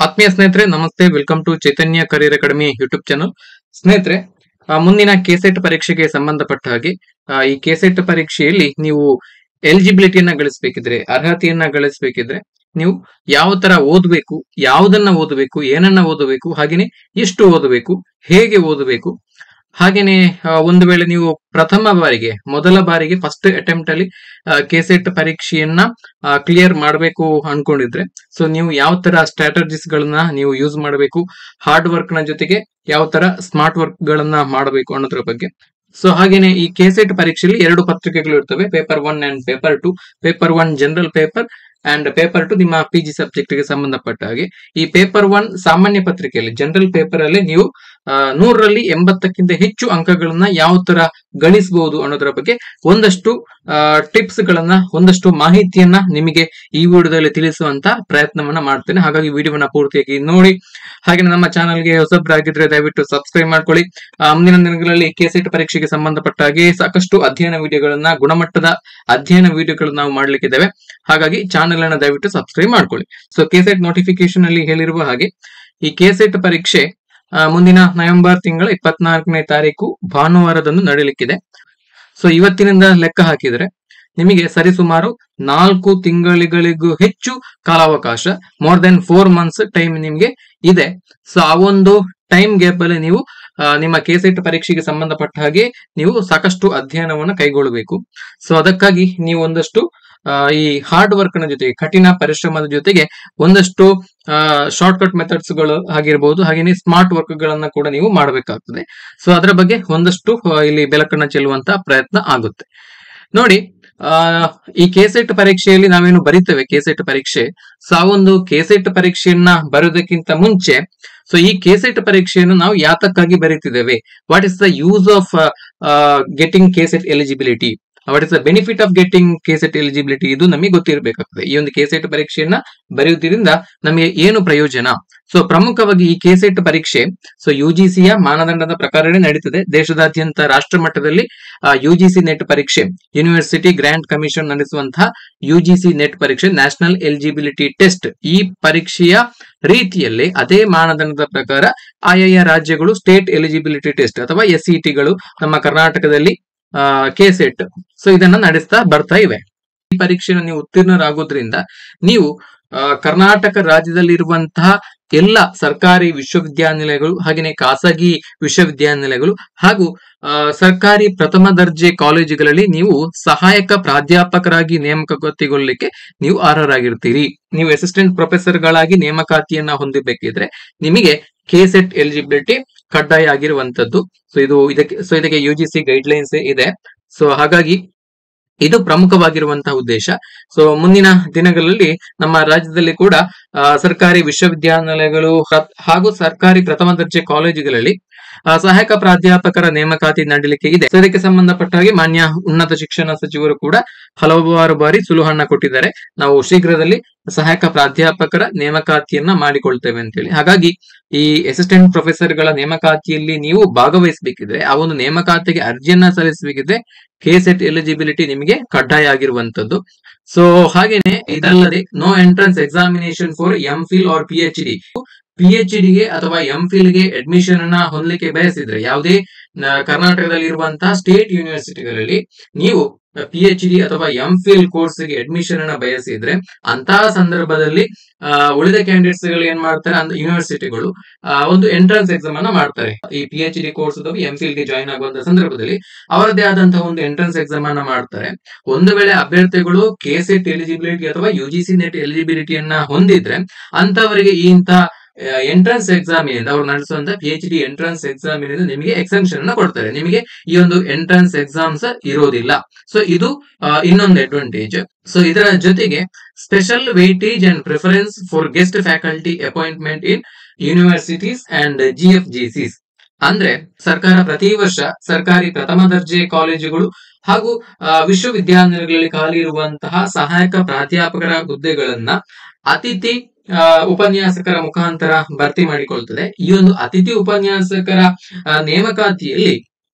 ಆತ್ಮೀಯ ಸ್ನೇಹಿತರೆ ನಮಸ್ತೆ welcome to Chaitanya career academy YouTube channel ಸ್ನೇಹಿತರೆ ಆ, ಮುಂದಿನ ಕೆಸೆಟ್ ಪರೀಕ್ಷೆಗೆ ಸಂಬಂಧಪಟ್ಟ ಹಾಗೆ ಆ, ಈ ಕೆಸೆಟ್ ಪರೀಕ್ಷೆಯಲ್ಲಿ ನೀವು ಎಲಿಜಿಬಿಲಿಟಿಯನ್ನ ಗಳಿಸಬೇಕಿದ್ರೆ ಅರ್ಹತೆಯನ್ನ ಗಳಿಸಬೇಕಿದ್ರೆ ನೀವು ಯಾವ ತರ ಓದಬೇಕು ಯಾವುದನ್ನ ಓದಬೇಕು ಏನನ್ನ ಓದಬೇಕು ಹಾಗೇನೆ ಎಷ್ಟು ಓದಬೇಕು ಹೇಗೆ ಓದಬೇಕು ಹಾಗೇನೆ ಆ, ಒಂದು ವೇಳೆ ನೀವು ಪ್ರಥಮ ಬಾರಿಗೆ ಮೊದಲ ಬಾರಿಗೆ ಫಸ್ಟ್ ಅಟೆಂಪ್ಟ್ ಅಲ್ಲಿ ಕೆಸೆಟ್ ಪರೀಕ್ಷೆಯನ್ನ ಕ್ಲಿಯರ್ ಮಾಡಬೇಕು ಅನ್ಕೊಂಡಿದ್ರೆ ಸೊ ನೀವು ಯಾವ ತರ ಸ್ಟ್ರಾಟಜಿಸ್ ಗಳನ್ನ ನೀವು ಯೂಸ್ ಮಾಡಬೇಕು ಹಾರ್ಡ್ ವರ್ಕ್ ನ ಜೊತೆಗೆ ಯಾವ ತರ ಸ್ಮಾರ್ಟ್ ವರ್ಕ್ ಗಳನ್ನ ಮಾಡಬೇಕು ಅನ್ನೋದ್ರ ಬಗ್ಗೆ ಸೊ ಹಾಗೇನೆ ಈ ಕೆಸೆಟ್ ಪರೀಕ್ಷೆಯಲ್ಲಿ ಎರಡು ಪತ್ರಿಕೆಗಳು ಇರ್ತವೆ paper one and paper two paper one general paper and paper two ನಿಮ್ಮ ಪಿ ಜಿ ಸಬ್ಜೆಕ್ಟ್ ಗೆ ಸಂಬಂಧಪಟ್ಟ ಹಾಗೆ ಈ ಪೇಪರ್ ಒನ್ ಸಾಮಾನ್ಯ ಪತ್ರಿಕೆಯಲ್ಲಿ ಜನರಲ್ ಪೇಪರ್ ಅಲ್ಲಿ ನೀವು ಆ, ನೂರರಲ್ಲಿ ಎಂಬತ್ತಕ್ಕಿಂತ ಹೆಚ್ಚು ಅಂಕಗಳನ್ನ ಯಾವ ತರ ಗಳಿಸಬಹುದು ಅನ್ನೋದರ ಬಗ್ಗೆ ಒಂದಷ್ಟು ಟಿಪ್ಸ್ ಗಳನ್ನ ಒಂದಷ್ಟು ಮಾಹಿತಿಯನ್ನ ನಿಮಗೆ ಈ ವಿಡಿಯೋದಲ್ಲಿ ತಿಳಿಸುವಂತ ಪ್ರಯತ್ನವನ್ನ ಮಾಡ್ತೇನೆ ಹಾಗಾಗಿ ವಿಡಿಯೋವನ್ನ ಪೂರ್ತಿಯಾಗಿ ನೋಡಿ ಹಾಗೆ ನಮ್ಮ ಚಾನಲ್ಗೆ ಹೊಸಬ್ರಾಗಿದ್ರೆ ದಯವಿಟ್ಟು ಸಬ್ಸ್ಕ್ರೈಬ್ ಮಾಡ್ಕೊಳ್ಳಿ ಆ, ಮುಂದಿನ ದಿನಗಳಲ್ಲಿ ಕೆಸೆಟ್ ಪರೀಕ್ಷೆಗೆ ಸಂಬಂಧಪಟ್ಟ ಹಾಗೆ ಸಾಕಷ್ಟು ಅಧ್ಯಯನ ವಿಡಿಯೋಗಳನ್ನ ಗುಣಮಟ್ಟದ ಅಧ್ಯಯನ ವಿಡಿಯೋಗಳನ್ನ ನಾವು ಮಾಡ್ಲಿಕ್ಕಿದ್ದೇವೆ ಹಾಗಾಗಿ ಚಾನೆಲ್ ಅನ್ನ ದಯವಿಟ್ಟು ಸಬ್ಸ್ಕ್ರೈಬ್ ಮಾಡ್ಕೊಳ್ಳಿ ಸೊ ಕೆಸೆಟ್ ನೋಟಿಫಿಕೇಶನ್ ಅಲ್ಲಿ ಹೇಳಿರುವ ಹಾಗೆ ಈ ಕೆಸೆಟ್ ಪರೀಕ್ಷೆ ಆ, ಮುಂದಿನ ನವೆಂಬರ್ ತಿಂಗಳ ಇಪ್ಪತ್ನಾಲ್ಕನೇ ತಾರೀಕು ಭಾನುವಾರದಂದು ನಡೆಯಲಿಕ್ಕಿದೆ ಸೊ ಇವತ್ತಿನಿಂದ ಲೆಕ್ಕ ಹಾಕಿದ್ರೆ ನಿಮಗೆ ಸರಿಸುಮಾರು ನಾಲ್ಕು ತಿಂಗಳಿಗಳಿಗೂ ಹೆಚ್ಚು ಕಾಲಾವಕಾಶ more than four months time ನಿಮಗೆ ಇದೆ ಸೊ ಆ ಒಂದು ಟೈಮ್ ಗ್ಯಾಪ್ ಅಲ್ಲಿ ನೀವು ಆ, ನಿಮ್ಮ ಕೆಸೆಟ್ ಪರೀಕ್ಷೆಗೆ ಸಂಬಂಧಪಟ್ಟ ಹಾಗೆ ನೀವು ಸಾಕಷ್ಟು ಅಧ್ಯಯನವನ್ನು ಕೈಗೊಳ್ಳಬೇಕು ಸೊ ಅದಕ್ಕಾಗಿ ನೀವು ಒಂದಷ್ಟು ಆ, ಈ ಹಾರ್ಡ್ ವರ್ಕ್ ನ ಜೊತೆಗೆ ಕಠಿಣ ಪರಿಶ್ರಮದ ಜೊತೆಗೆ ಒಂದಷ್ಟು ಶಾರ್ಟ್ ಕಟ್ ಮೆಥಡ್ಸ್ ಗಳು ಆಗಿರ್ಬೋದು ಹಾಗೇನೆ ಸ್ಮಾರ್ಟ್ ವರ್ಕ್ ಗಳನ್ನ ಕೂಡ ನೀವು ಮಾಡಬೇಕಾಗ್ತದೆ ಸೊ ಅದರ ಬಗ್ಗೆ ಒಂದಷ್ಟು ಆ, ಇಲ್ಲಿ ಬೆಳಕನ್ನ ಚೆಲ್ಲುವಂತ ಪ್ರಯತ್ನ ಆಗುತ್ತೆ ನೋಡಿ ಆ ಈ ಕೆಸೆಟ್ ಪರೀಕ್ಷೆಯಲ್ಲಿ ನಾವೇನು ಬರಿತೇವೆ ಕೆಸೆಟ್ ಪರೀಕ್ಷೆ ಸೊ ಆ ಒಂದು ಕೆಸೆಟ್ ಪರೀಕ್ಷೆಯನ್ನ ಬರೋದಕ್ಕಿಂತ ಮುಂಚೆ ಸೊ ಈ ಕೆಸೆಟ್ ಪರೀಕ್ಷೆಯನ್ನು ನಾವು ಯಾತಕ್ಕಾಗಿ ಬರೀತಿದ್ದೇವೆ what is the use of getting KSET eligibility what is the benefit of getting KSET eligibility ಇದು ನಮಗೆ ಗೊತ್ತಿರಬೇಕಾಗ್ತದೆ ಈ ಒಂದು ಕೆಸೆಟ್ ಪರೀಕ್ಷೆಯನ್ನ ಬರೆಯುವುದರಿಂದ ನಮಗೆ ಏನು ಪ್ರಯೋಜನ ಸೊ ಪ್ರಮುಖವಾಗಿ ಈ ಕೆಸೆಟ್ ಪರೀಕ್ಷೆ ಸೊ ಯುಜಿಸಿಯ ಮಾನದಂಡದ ಪ್ರಕಾರನೇ ನಡೀತದೆ ದೇಶದಾದ್ಯಂತ ರಾಷ್ಟ್ರ ಮಟ್ಟದಲ್ಲಿ ಯುಜಿಸಿ ನೆಟ್ ಪರೀಕ್ಷೆ ಯೂನಿವರ್ಸಿಟಿ ಗ್ರಾಂಟ್ ಕಮಿಷನ್ ನಡೆಸುವಂತಹ ಯುಜಿಸಿ ನೆಟ್ ಪರೀಕ್ಷೆ ನ್ಯಾಷನಲ್ ಎಲಿಜಿಬಿಲಿಟಿ ಟೆಸ್ಟ್ ಈ ಪರೀಕ್ಷೆಯ ರೀತಿಯಲ್ಲಿ ಅದೇ ಮಾನದಂಡದ ಪ್ರಕಾರ ಆಯಾಯ ರಾಜ್ಯಗಳು ಸ್ಟೇಟ್ ಎಲಿಜಿಬಿಲಿಟಿ ಟೆಸ್ಟ್ ಅಥವಾ ಎಸ್ ಗಳು ನಮ್ಮ ಕರ್ನಾಟಕದಲ್ಲಿ ಕೆಸೆಟ್ ಸೊ ಇದನ್ನ ನಡೆಸ್ತಾ ಬರ್ತಾ ಇವೆ ಈ ಪರೀಕ್ಷೆಯನ್ನು ನೀವು ಉತ್ತೀರ್ಣರಾಗೋದ್ರಿಂದ ನೀವು ಆ, ಕರ್ನಾಟಕ ರಾಜ್ಯದಲ್ಲಿರುವಂತಹ ಎಲ್ಲ ಸರ್ಕಾರಿ ವಿಶ್ವವಿದ್ಯಾನಿಲಯಗಳು ಹಾಗೆಯೇ ಖಾಸಗಿ ವಿಶ್ವವಿದ್ಯಾನಿಲಯಗಳು ಹಾಗೂ ಆ, ಸರ್ಕಾರಿ ಪ್ರಥಮ ದರ್ಜೆ ಕಾಲೇಜುಗಳಲ್ಲಿ ನೀವು ಸಹಾಯಕ ಪ್ರಾಧ್ಯಾಪಕರಾಗಿ ನೇಮಕಗೊತ್ತಿಗೊಳ್ಳಿಕ್ಕೆ ನೀವು ಅರ್ಹರಾಗಿರ್ತೀರಿ ನೀವು ಅಸಿಸ್ಟೆಂಟ್ ಪ್ರೊಫೆಸರ್ಗಳಾಗಿ ನೇಮಕಾತಿಯನ್ನ ಹೊಂದಬೇಕಿದ್ರೆ ನಿಮಗೆ ಕೆಸೆಟ್ ಎಲಿಜಿಬಿಲಿಟಿ ಕಡ್ಡಾಯ ಆಗಿರುವಂತದ್ದು ಸೊ ಇದು ಇದಕ್ಕೆ ಸೊ ಇದಕ್ಕೆ U G C guidelines ಇದೆ ಸೊ ಹಾಗಾಗಿ ಇದು ಪ್ರಮುಖವಾಗಿರುವಂತಹ ಉದ್ದೇಶ ಸೊ ಮುಂದಿನ ದಿನಗಳಲ್ಲಿ ನಮ್ಮ ರಾಜ್ಯದಲ್ಲಿ ಕೂಡ ಆ, ಸರ್ಕಾರಿ ವಿಶ್ವವಿದ್ಯಾನಿಲಯಗಳು ಹ- ಹಾಗೂ ಸರ್ಕಾರಿ ಪ್ರಥಮ ದರ್ಜೆ ಕಾಲೇಜುಗಳಲ್ಲಿ ಆ, ಸಹಾಯಕ ಪ್ರಾಧ್ಯಾಪಕರ ನೇಮಕಾತಿ ನಡೀಲಿಕ್ಕೆ ಇದೆ ಸೊ ಇದಕ್ಕೆ ಸಂಬಂಧಪಟ್ಟ ಹಾಗೆ ಮಾನ್ಯ ಉನ್ನತ ಶಿಕ್ಷಣ ಸಚಿವರು ಕೂಡ ಹಲವಾರು ಬಾರಿ ಸುಳುಹನ್ನ ಕೊಟ್ಟಿದ್ದಾರೆ ನಾವು ಶೀಘ್ರದಲ್ಲಿ ಸಹಾಯಕ ಪ್ರಾಧ್ಯಾಪಕರ ನೇಮಕಾತಿಯನ್ನ ಮಾಡಿಕೊಳ್ತೇವೆ ಅಂತೇಳಿ ಹಾಗಾಗಿ ಈ ಅಸಿಸ್ಟೆಂಟ್ ಪ್ರೊಫೆಸರ್ ಗಳ ನೇಮಕಾತಿಯಲ್ಲಿ ನೀವು ಭಾಗವಹಿಸಬೇಕಿದ್ರೆ ಆ ಒಂದು ನೇಮಕಾತಿಗೆ ಅರ್ಜಿಯನ್ನ ಸಲ್ಲಿಸಬೇಕಿದ್ರೆ ಕೆಸೆಟ್ ಎಲಿಜಿಬಿಲಿಟಿ ನಿಮಗೆ ಕಡ್ಡಾಯ ಆಗಿರುವಂತದ್ದು ಸೊ ಹಾಗೇನೆ ಇದಲ್ಲದೆ no entrance examination for M phil or P H D P H ಡಿಗೆ ಅಥವಾ ಎಂ ಫಿಲ್ ಗೆ ಅಡ್ಮಿಷನ್ ಅನ್ನ ಹೊಂದಲಿಕ್ಕೆ ಬಯಸಿದ್ರೆ ಯಾವುದೇ ನ- ಕರ್ನಾಟಕದಲ್ಲಿ ಇರುವಂತಹ ಸ್ಟೇಟ್ ಯೂನಿವರ್ಸಿಟಿಗಳಲ್ಲಿ ನೀವು ಪಿ ಎಚ್ ಡಿ ಅಥವಾ ಎಂ ಫಿಲ್ ಕೋರ್ಸ್ ಗೆ ಅಡ್ಮಿಷನ್ ಅನ್ನ ಬಯಸಿದ್ರೆ ಅಂತಹ ಸಂದರ್ಭದಲ್ಲಿ ಆ, ಉಳಿದ ಕ್ಯಾಂಡಿಡೇಟ್ಸ್ ಗಳು ಏನ್ ಮಾಡ್ತಾರೆ ಅಂದ್ರೆ ಯೂನಿವರ್ಸಿಟಿಗಳು ಆ, ಒಂದು ಎಂಟ್ರೆನ್ಸ್ ಎಕ್ಸಾಮ್ ಅನ್ನ ಮಾಡ್ತಾರೆ ಈ ಪಿ ಎಚ್ ಡಿ ಕೋರ್ಸ್ ಅಥವಾ ಎಂ ಫಿಲ್ ಗೆ ಜಾಯಿನ್ ಆಗುವಂತ ಸಂದರ್ಭದಲ್ಲಿ ಅವರದೇ ಆದಂತಹ ಒಂದು ಎಂಟ್ರೆನ್ಸ್ ಎಕ್ಸಾಮ್ ಅನ್ನ ಮಾಡ್ತಾರೆ ಒಂದು ವೇಳೆ ಅಭ್ಯರ್ಥಿಗಳು ಕೆಸೆಟ್ ಎಲಿಜಿಬಿಲಿಟಿ ಅಥವಾ ಯುಜಿಸಿ ನೆಟ್ ಎಲಿಜಿಬಿಲಿಟಿಯನ್ನ ಹೊಂದಿದ್ರೆ ಅಂತವರಿಗೆ ಈ ಇಂತಹ ಎಂಟ್ರೆನ್ಸ್ ಎಕ್ಸಾಮಿನಿಂದ ಅವರು ನಡೆಸುವಂತ ಪಿ ಎಚ್ ಡಿ ಎಂಟ್ರೆನ್ಸ್ ಎಕ್ಸಾಮಿನಿಂದ ನಿಮಗೆ ಎಕ್ಸೆಂಪ್ಷನ್ ಅನ್ನ ಕೊಡ್ತಾರೆ ನಿಮಗೆ ಈ ಒಂದು ಎಂಟ್ರೆನ್ಸ್ ಎಕ್ಸಾಮ್ಸ್ ಇರೋದಿಲ್ಲ ಸೊ ಇದು ಆ, ಇನ್ನೊಂದು ಅಡ್ವಾಂಟೇಜ್ ಸೊ ಇದರ ಜೊತೆಗೆ special weightage and preference for guest faculty appointment in universities and G F G Cs ಅಂದ್ರೆ ಸರ್ಕಾರ ಪ್ರತಿ ವರ್ಷ ಸರ್ಕಾರಿ ಪ್ರಥಮ ದರ್ಜೆ ಕಾಲೇಜುಗಳು ಹಾಗೂ ಆ, ವಿಶ್ವವಿದ್ಯಾನಿಲಯಗಳಲ್ಲಿ ಖಾಲಿ ಇರುವಂತಹ ಸಹಾಯಕ ಪ್ರಾಧ್ಯಾಪಕರ ಹುದ್ದೆಗಳನ್ನ ಅತಿಥಿ ಆ, ಉಪನ್ಯಾಸಕರ ಮುಖಾಂತರ ಭರ್ತಿ ಮಾಡಿಕೊಳ್ತದೆ ಈ ಒಂದು ಅತಿಥಿ ಉಪನ್ಯಾಸಕರ ಆ, ನೇಮಕಾತಿಯಲ್ಲಿ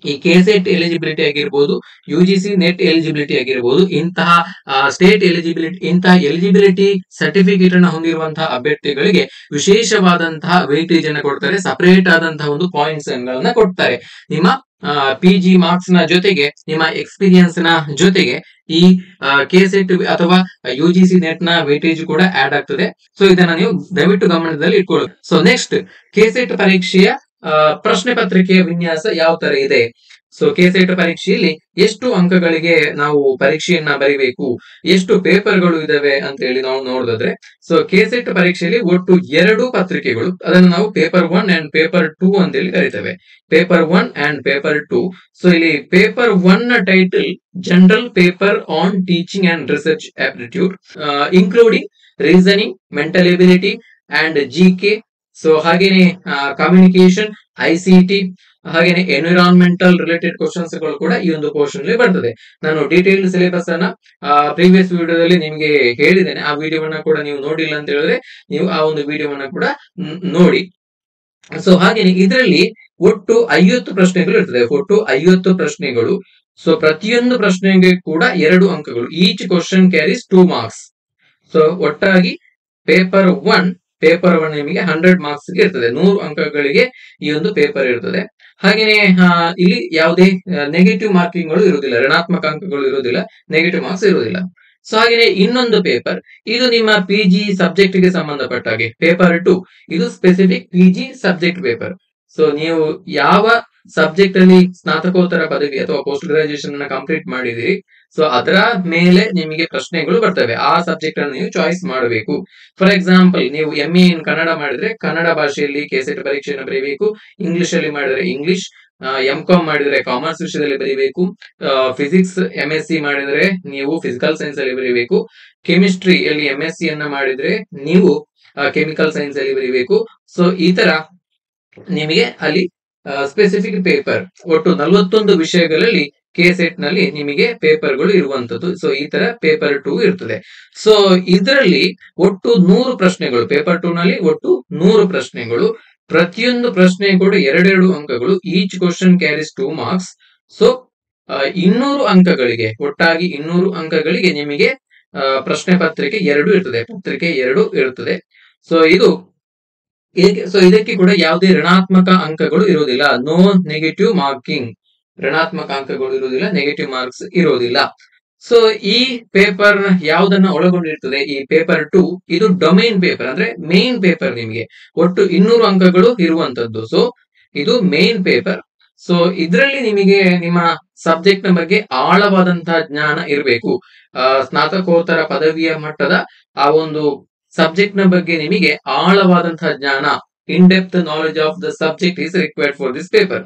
ಈ ಕೆಸೆಟ್ ಎಲಿಜಿಬಿಲಿಟಿ ಆಗಿರ್ಬೋದು U G C net eligibility ಆಗಿರ್ಬೋದು ಇಂತಹ ಸ್ಟೇಟ್ ಎಲಿಜಿಬಿಲಿಟಿ ಇಂತಹ ಎಲಿಜಿಬಿಲಿಟಿ ಸರ್ಟಿಫಿಕೇಟ್ ಅನ್ನು ಹೊಂದಿರುವಂತಹ ಅಭ್ಯರ್ಥಿಗಳಿಗೆ ವಿಶೇಷವಾದಂತಹ ವೇಟೇಜ್ ಅನ್ನು ಕೊಡ್ತಾರೆ ಸಪರೇಟ್ ಆದಂತಹ ಒಂದು ಪಾಯಿಂಟ್ಸ್ ಗಳನ್ನ ಕೊಡ್ತಾರೆ ನಿಮ್ಮ ಪಿ ಜಿ ಮಾರ್ಕ್ಸ್ ನ ಜೊತೆಗೆ ನಿಮ್ಮ ಎಕ್ಸ್ಪೀರಿಯನ್ಸ್ ನ ಜೊತೆಗೆ ಈ ಕೆಸೆಟ್ ಅಥವಾ ಯು ಜಿ ಸಿ ನೆಟ್ ನ ವೇಟೇಜ್ ಕೂಡ ಆಡ್ ಆಗ್ತದೆ ಸೊ ಇದನ್ನ ನೀವು ದಯವಿಟ್ಟು ಗಮನದಲ್ಲಿ ಇಟ್ಕೊಳ್ಳಿ ಸೊ ನೆಕ್ಸ್ಟ್ ಕೆಸೆಟ್ ಪರೀಕ್ಷೆಯ ಆ, ಪ್ರಶ್ನೆ ಪತ್ರಿಕೆಯ ವಿನ್ಯಾಸ ಯಾವ ತರ ಇದೆ ಸೊ ಕೆಸೆಟ್ ಪರೀಕ್ಷೆಯಲ್ಲಿ ಎಷ್ಟು ಅಂಕಗಳಿಗೆ ನಾವು ಪರೀಕ್ಷೆಯನ್ನ ಬರೀಬೇಕು ಎಷ್ಟು ಪೇಪರ್ಗಳು ಇದಾವೆ ಅಂತ ಹೇಳಿ ನಾವು ನೋಡಿದ್ರೆ ಸೊ ಕೆಸೆಟ್ ಪರೀಕ್ಷೆಯಲ್ಲಿ ಒಟ್ಟು ಎರಡು ಪತ್ರಿಕೆಗಳು ಅದನ್ನು ನಾವು paper one and paper two ಅಂತ ಹೇಳಿ ಕರಿತೇವೆ paper one and paper two so ಇಲ್ಲಿ ಪೇಪರ್ ಒನ್ ನ title general paper on teaching and research aptitude including reasoning mental ability and G K so ಹಾಗೇನೆ ಕಮ್ಯುನಿಕೇಶನ್ ಐ ಸಿ ಟಿ ಹಾಗೇನೆ environmental related questions ಗಳು ಕೂಡ ಈ ಒಂದು portion ಅಲ್ಲಿ ಬರ್ತದೆ ನಾನು ಡೀಟೇಲ್ ಸಿಲೆಬಸ್ ಅನ್ನ ಪ್ರೀವಿಯಸ್ ವಿಡಿಯೋದಲ್ಲಿ ನಿಮಗೆ ಹೇಳಿದ್ದೇನೆ ಆ ವಿಡಿಯೋವನ್ನ ಕೂಡ ನೀವು ನೋಡಿಲ್ಲ ಅಂತ ಹೇಳಿದ್ರೆ ನೀವು ಆ ಒಂದು ವಿಡಿಯೋವನ್ನ ಕೂಡ ನ್- ನೋಡಿ ಸೊ ಹಾಗೇನೆ ಇದರಲ್ಲಿ ಒಟ್ಟು ಐವತ್ತು ಪ್ರಶ್ನೆಗಳು ಇರ್ತದೆ ಒಟ್ಟು ಐವತ್ತು ಪ್ರಶ್ನೆಗಳು ಸೊ ಪ್ರತಿಯೊಂದು ಪ್ರಶ್ನೆಗೆ ಕೂಡ ಎರಡು ಅಂಕಗಳು each question carries two marks so ಒಟ್ಟಾಗಿ ಪೇಪರ್ ಒನ್ ಪೇಪರ್ ಒನ್ ನಿಮಗೆ ಹಂಡ್ರೆಡ್ ಮಾರ್ಕ್ಸ್ ಇರ್ತದೆ ನೂರು ಅಂಕಗಳಿಗೆ ಈ ಒಂದು ಪೇಪರ್ ಇರ್ತದೆ ಹಾಗೇನೆ ಆ, ಇಲ್ಲಿ ಯಾವುದೇ ನೆಗೆಟಿವ್ ಮಾರ್ಕಿಂಗ್ ಗಳು ಇರುವುದಿಲ್ಲ ಋಣಾತ್ಮಕ ಅಂಕಗಳು ಇರುವುದಿಲ್ಲ ನೆಗೆಟಿವ್ ಮಾರ್ಕ್ಸ್ ಇರುವುದಿಲ್ಲ ಸೊ ಹಾಗೇನೆ ಇನ್ನೊಂದು ಪೇಪರ್ ಇದು ನಿಮ್ಮ ಪಿ ಜಿ ಸಬ್ಜೆಕ್ಟ್ ಗೆ ಸಂಬಂಧಪಟ್ಟ ಹಾಗೆ ಪೇಪರ್ ಟು ಇದು specific P G subject paper so ನೀವು ಯಾವ ಸಬ್ಜೆಕ್ಟ್ ಅಲ್ಲಿ ಸ್ನಾತಕೋತ್ತರ ಪದವಿ ಅಥವಾ ಪೋಸ್ಟ್ ಗ್ರಾಜುಯೇಷನ್ ಅನ್ನ ಕಂಪ್ಲೀಟ್ ಮಾಡಿದಿರಿ ಸೊ ಅದರ ಮೇಲೆ ನಿಮಗೆ ಪ್ರಶ್ನೆಗಳು ಬರ್ತವೆ ಆ ಸಬ್ಜೆಕ್ಟ್ ಅನ್ನು ನೀವು ಚಾಯ್ಸ್ ಮಾಡಬೇಕು ಫಾರ್ ಎಕ್ಸಾಂಪಲ್ ನೀವು ಎಂ ಎ ಇನ್ ಕನ್ನಡ ಮಾಡಿದ್ರೆ ಕನ್ನಡ ಭಾಷೆಯಲ್ಲಿ ಕೆಸೆಟ್ ಪರೀಕ್ಷೆಯನ್ನು ಬರೀಬೇಕು ಇಂಗ್ಲಿಷ್ ಅಲ್ಲಿ ಮಾಡಿದ್ರೆ ಇಂಗ್ಲಿಷ್ ಎಂ ಕಾಮ್ ಮಾಡಿದ್ರೆ ಕಾಮರ್ಸ್ ವಿಷಯದಲ್ಲಿ ಬರೀಬೇಕು ಫಿಸಿಕ್ಸ್ ಎಂ ಎಸ್ ಸಿ ಮಾಡಿದ್ರೆ ನೀವು ಫಿಸಿಕಲ್ ಸೈನ್ಸ್ ಅಲ್ಲಿ ಬರೀಬೇಕು ಕೆಮಿಸ್ಟ್ರಿ ಅಲ್ಲಿ ಎಂ ಎಸ್ ಸಿ ಅನ್ನ ಮಾಡಿದ್ರೆ ನೀವು ಕೆಮಿಕಲ್ ಸೈನ್ಸ್ ಅಲ್ಲಿ ಬರೀಬೇಕು ಸೊ ಈ ತರ ನಿಮಗೆ ಅಲ್ಲಿ ಸ್ಪೆಸಿಫಿಕ್ ಪೇಪರ್ ಒಟ್ಟು ನಲವತ್ತೊಂದು ವಿಷಯಗಳಲ್ಲಿ ಕೆ ಸೆಟ್ ನಲ್ಲಿ ನಿಮಗೆ ಪೇಪರ್ಗಳು ಇರುವಂತದ್ದು ಸೊ ಈ ತರ ಪೇಪರ್ ಟೂ ಇರ್ತದೆ ಸೊ ಇದರಲ್ಲಿ ಒಟ್ಟು ನೂರು ಪ್ರಶ್ನೆಗಳು ಪೇಪರ್ ಟೂ ನಲ್ಲಿ ಒಟ್ಟು ನೂರು ಪ್ರಶ್ನೆಗಳು ಪ್ರತಿಯೊಂದು ಪ್ರಶ್ನೆ ಕೂಡ ಎರಡೆರಡು ಅಂಕಗಳು each question carries two marks so ಇನ್ನೂರು ಅಂಕಗಳಿಗೆ ಒಟ್ಟಾಗಿ ಇನ್ನೂರು ಅಂಕಗಳಿಗೆ ನಿಮಗೆ ಆ, ಪ್ರಶ್ನೆ ಪತ್ರಿಕೆ ಎರಡು ಇರ್ತದೆ ಪತ್ರಿಕೆ ಎರಡು ಇರುತ್ತದೆ ಸೊ ಇದು ಸೊ ಇದಕ್ಕೆ ಕೂಡ ಯಾವುದೇ ಋಣಾತ್ಮಕ ಅಂಕಗಳು ಇರುವುದಿಲ್ಲ ನೋ ನೆಗೆಟಿವ್ ಮಾರ್ಕಿಂಗ್ ಋಣಾತ್ಮಕ ಅಂಕಗಳು ಇರುವುದಿಲ್ಲ ನೆಗೆಟಿವ್ ಮಾರ್ಕ್ಸ್ ಇರುವುದಿಲ್ಲ ಸೊ ಈ ಪೇಪರ್ ಯಾವುದನ್ನ ಒಳಗೊಂಡಿರ್ತದೆ ಈ ಪೇಪರ್ ಟು ಇದು ಡೊಮೈನ್ ಪೇಪರ್ ಅಂದ್ರೆ ಮೇನ್ ಪೇಪರ್ ನಿಮಗೆ ಒಟ್ಟು ಇನ್ನೂರು ಅಂಕಗಳು ಇರುವಂತದ್ದು ಸೊ ಇದು ಮೇನ್ ಪೇಪರ್ ಸೊ ಇದರಲ್ಲಿ ನಿಮಗೆ ನಿಮ್ಮ ಸಬ್ಜೆಕ್ಟ್ ನ ಬಗ್ಗೆ ಆಳವಾದಂತಹ ಜ್ಞಾನ ಇರಬೇಕು ಸ್ನಾತಕೋತ್ತರ ಪದವಿಯ ಮಟ್ಟದ ಆ ಒಂದು ಸಬ್ಜೆಕ್ಟ್ ನ ಬಗ್ಗೆ ನಿಮಗೆ ಆಳವಾದಂತಹ ಜ್ಞಾನ in depth knowledge of the subject is required for this paper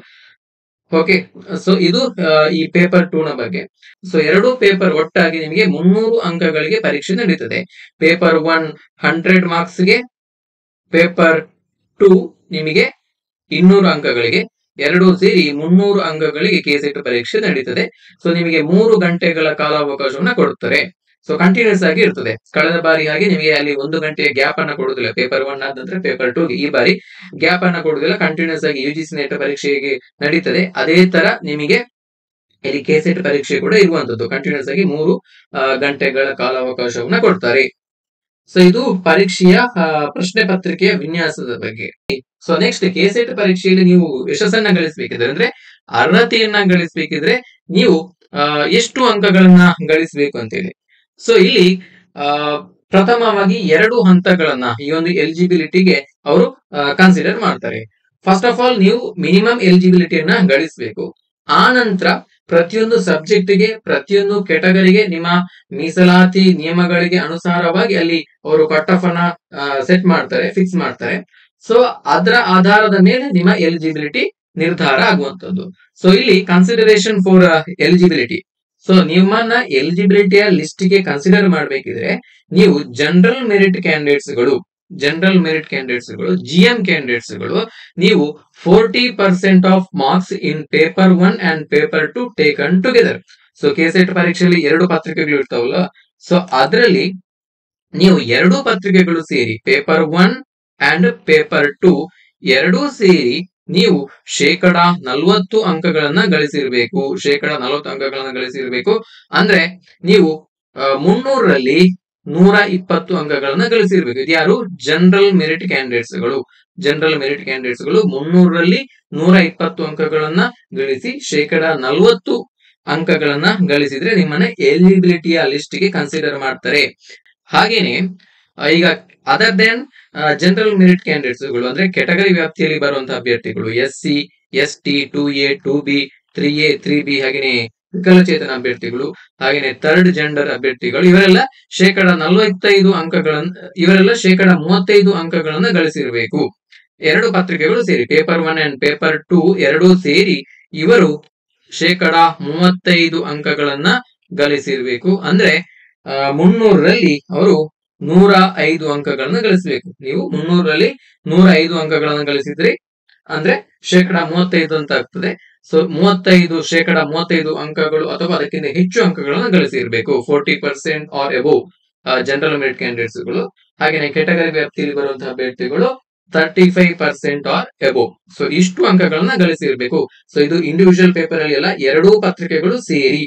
okay so ಇದು ಆ, ಈ ಪೇಪರ್ ಟೂ ನ ಬಗ್ಗೆ ಸೊ ಎರಡು ಪೇಪರ್ ಒಟ್ಟಾಗಿ ನಿಮಗೆ ಮುನ್ನೂರು ಅಂಕಗಳಿಗೆ ಪರೀಕ್ಷೆ ನಡೀತದೆ ಪೇಪರ್ ಒನ್ ಹಂಡ್ರೆಡ್ ಮಾರ್ಕ್ಸ್ಗೆ ಪೇಪರ್ ಟೂ ನಿಮಗೆ ಇನ್ನೂರು ಅಂಕಗಳಿಗೆ ಎರಡು ಸೇರಿ ಮುನ್ನೂರು ಅಂಕಗಳಿಗೆ ಕೆಸೆಟ್ ಪರೀಕ್ಷೆ ನಡೀತದೆ ಸೊ ನಿಮಗೆ ಮೂರು ಗಂಟೆಗಳ ಕಾಲಾವಕಾಶವನ್ನ ಕೊಡುತ್ತಾರೆ ಸೊ ಕಂಟಿನ್ಯೂಸ್ ಆಗಿ ಇರ್ತದೆ ಕಳೆದ ಬಾರಿ ಹಾಗೆ ನಿಮಗೆ ಅಲ್ಲಿ ಒಂದು ಗಂಟೆಯ ಗ್ಯಾಪ್ ಅನ್ನ ಕೊಡುದಿಲ್ಲ ಪೇಪರ್ ಒನ್ ಆದ ನಂತರ ಪೇಪರ್ ಟೂ ಈ ಬಾರಿ ಗ್ಯಾಪ್ ಅನ್ನ ಕೊಡುದಿಲ್ಲ ಕಂಟಿನ್ಯೂಸ್ ಆಗಿ ಯು ಜಿ ಸಿ ನೆಟ್ ಪರೀಕ್ಷೆಗೆ ನಡೀತದೆ ಅದೇ ತರ ನಿಮಗೆ ಇಲ್ಲಿ ಕೆಸೆಟ್ ಪರೀಕ್ಷೆ ಕೂಡ ಇರುವಂತದ್ದು ಕಂಟಿನ್ಯೂಸ್ ಆಗಿ ಮೂರು ಆ, ಗಂಟೆಗಳ ಕಾಲಾವಕಾಶವನ್ನ ಕೊಡ್ತಾರೆ ಸೊ ಇದು ಪರೀಕ್ಷೆಯ ಆ, ಪ್ರಶ್ನೆ ಪತ್ರಿಕೆಯ ವಿನ್ಯಾಸದ ಬಗ್ಗೆ ಸೊ ನೆಕ್ಸ್ಟ್ ಕೆಸೆಟ್ ಪರೀಕ್ಷೆಯಲ್ಲಿ ನೀವು ಯಶಸ್ಸನ್ನ ಗಳಿಸಬೇಕಿದ್ರೆ ಅಂದ್ರೆ ಅರ್ಹತೆಯನ್ನ ಗಳಿಸಬೇಕಿದ್ರೆ ನೀವು ಆ, ಎಷ್ಟು ಅಂಕಗಳನ್ನ ಗಳಿಸಬೇಕು ಅಂತೇಳಿ ಸೊ ಇಲ್ಲಿ ಆ, ಪ್ರಥಮವಾಗಿ ಎರಡು ಹಂತಗಳನ್ನ ಈ ಒಂದು ಎಲಿಜಿಬಿಲಿಟಿಗೆ ಅವರು ಕನ್ಸಿಡರ್ ಮಾಡ್ತಾರೆ ಫಸ್ಟ್ ಆಫ್ ಆಲ್ ನೀವು ಮಿನಿಮಮ್ ಎಲಿಜಿಬಿಲಿಟಿಯನ್ನ ಗಳಿಸಬೇಕು ಆ ನಂತರ ಪ್ರತಿಯೊಂದು ಸಬ್ಜೆಕ್ಟ್ ಗೆ ಪ್ರತಿಯೊಂದು ಕೆಟಗರಿಗೆ ನಿಮ್ಮ ಮೀಸಲಾತಿ ನಿಯಮಗಳಿಗೆ ಅನುಸಾರವಾಗಿ ಅಲ್ಲಿ ಅವರು ಕಟ್ ಆಫ್ ಅನ್ನ ಸೆಟ್ ಮಾಡ್ತಾರೆ ಫಿಕ್ಸ್ ಮಾಡ್ತಾರೆ ಸೊ ಅದರ ಆಧಾರದ ಮೇಲೆ ನಿಮ್ಮ ಎಲಿಜಿಬಿಲಿಟಿ ನಿರ್ಧಾರ ಆಗುವಂತದ್ದು ಸೊ ಇಲ್ಲಿ ಕನ್ಸಿಡರೇಷನ್ ಫಾರ್ ಎಲಿಜಿಬಿಲಿಟಿ ಸೊ ನಿಮ್ಮನ್ನ ಎಲಿಜಿಬಿಲಿಟಿಯ ಲಿಸ್ಟ್ ಗೆ ಕನ್ಸಿಡರ್ ಮಾಡಬೇಕಿದ್ರೆ ನೀವು ಜನರಲ್ ಮೆರಿಟ್ ಕ್ಯಾಂಡಿಡೇಟ್ಸ್ ಗಳು ಜನರಲ್ ಮೆರಿಟ್ ಕ್ಯಾಂಡಿಡೇಟ್ಸ್ ಗಳು ಜಿ ಎಂ ಕ್ಯಾಂಡಿಡೇಟ್ಸ್ ಗಳು ನೀವು forty percent of marks in paper one and paper two taken together so KSET ಪರೀಕ್ಷೆಯಲ್ಲಿ ಎರಡು ಪತ್ರಿಕೆಗಳು ಇರ್ತಾವಲ್ಲ ಸೊ ಅದರಲ್ಲಿ ನೀವು ಎರಡು ಪತ್ರಿಕೆಗಳು ಸೇರಿ paper one and paper two ಎರಡೂ ಸೇರಿ ನೀವು ಶೇಕಡ ನಲವತ್ತು ಅಂಕಗಳನ್ನ ಗಳಿಸಿರ್ಬೇಕು ಶೇಕಡ ನಲವತ್ತು ಅಂಕಗಳನ್ನ ಗಳಿಸಿರ್ಬೇಕು ಅಂದ್ರೆ ನೀವು ಆ, ಮುನ್ನೂರರಲ್ಲಿ ನೂರ ಇಪ್ಪತ್ತು ಅಂಕಗಳನ್ನ ಗಳಿಸಿರ್ಬೇಕು ಇದು ಯಾರು ಜನರಲ್ ಮೆರಿಟ್ ಕ್ಯಾಂಡಿಡೇಟ್ಸ್ ಗಳು ಜನರಲ್ ಮೆರಿಟ್ ಕ್ಯಾಂಡಿಡೇಟ್ಸ್ ಗಳು ಮುನ್ನೂರರಲ್ಲಿ ನೂರ ಇಪ್ಪತ್ತು ಅಂಕಗಳನ್ನ ಗಳಿಸಿ ಶೇಕಡ ನಲವತ್ತು ಅಂಕಗಳನ್ನ ಗಳಿಸಿದ್ರೆ ನಿಮ್ಮನ್ನ ಎಲಿಜಿಬಿಲಿಟಿಯ ಲಿಸ್ಟ್ ಗೆ ಕನ್ಸಿಡರ್ ಮಾಡ್ತಾರೆ ಹಾಗೇನೆ ಆ, ಈಗ other than general merit candidates ಗಳು ಅಂದ್ರೆ ಕೆಟಗರಿ ವ್ಯಾಪ್ತಿಯಲ್ಲಿ ಬರುವಂತಹ ಅಭ್ಯರ್ಥಿಗಳು S C S T two A two B three A three B ಹಾಗೇನೆ ವಿಕಲಚೇತನ ಅಭ್ಯರ್ಥಿಗಳು ಹಾಗೇನೆ ಥರ್ಡ್ ಜೆಂಡರ್ ಅಭ್ಯರ್ಥಿಗಳು ಇವರೆಲ್ಲ ಶೇಕಡ ನಲವತ್ತೈದು ಅಂಕಗಳನ್ನ ಇವರೆಲ್ಲ ಶೇಕಡ ಮೂವತ್ತೈದು ಅಂಕಗಳನ್ನ ಗಳಿಸಿರ್ಬೇಕು ಎರಡು ಪತ್ರಿಕೆಗಳು ಸೇರಿ paper one and paper two ಎರಡೂ ಸೇರಿ ಇವರು ಶೇಕಡ ಮೂವತ್ತೈದು ಅಂಕಗಳನ್ನ ಗಳಿಸಿರ್ಬೇಕು ಅಂದ್ರೆ ಆ, ಮುನ್ನೂರರಲ್ಲಿ ಅವರು ನೂರ ಐದು ಅಂಕಗಳನ್ನ ಗಳಿಸಬೇಕು ನೀವು ಮುನ್ನೂರರಲ್ಲಿ ನೂರ ಐದು ಅಂಕಗಳನ್ನ ಗಳಿಸಿದ್ರಿ ಅಂದ್ರೆ ಶೇಕಡ ಮೂವತ್ತೈದು ಅಂತ ಆಗ್ತದೆ ಸೊ ಮೂವತ್ತೈದು ಶೇಕಡ ಮೂವತ್ತೈದು ಅಂಕಗಳು ಅಥವಾ ಅದಕ್ಕಿಂತ ಹೆಚ್ಚು ಅಂಕಗಳನ್ನ ಗಳಿಸಿರ್ಬೇಕು forty percent or above general merit candidates ಗಳು ಹಾಗೇನೆ ಕೆಟಗರಿ ವ್ಯಾಪ್ತಿಯಲ್ಲಿ ಬರುವಂತಹ ಅಭ್ಯರ್ಥಿಗಳು thirty five percent or above so ಇಷ್ಟು ಅಂಕಗಳನ್ನ ಗಳಿಸಿರ್ಬೇಕು ಸೊ ಇದು ಇಂಡಿವಿಜುವಲ್ ಪೇಪರ್ ಅಲ್ಲಿ ಎಲ್ಲ ಎರಡೂ ಪತ್ರಿಕೆಗಳು ಸೇರಿ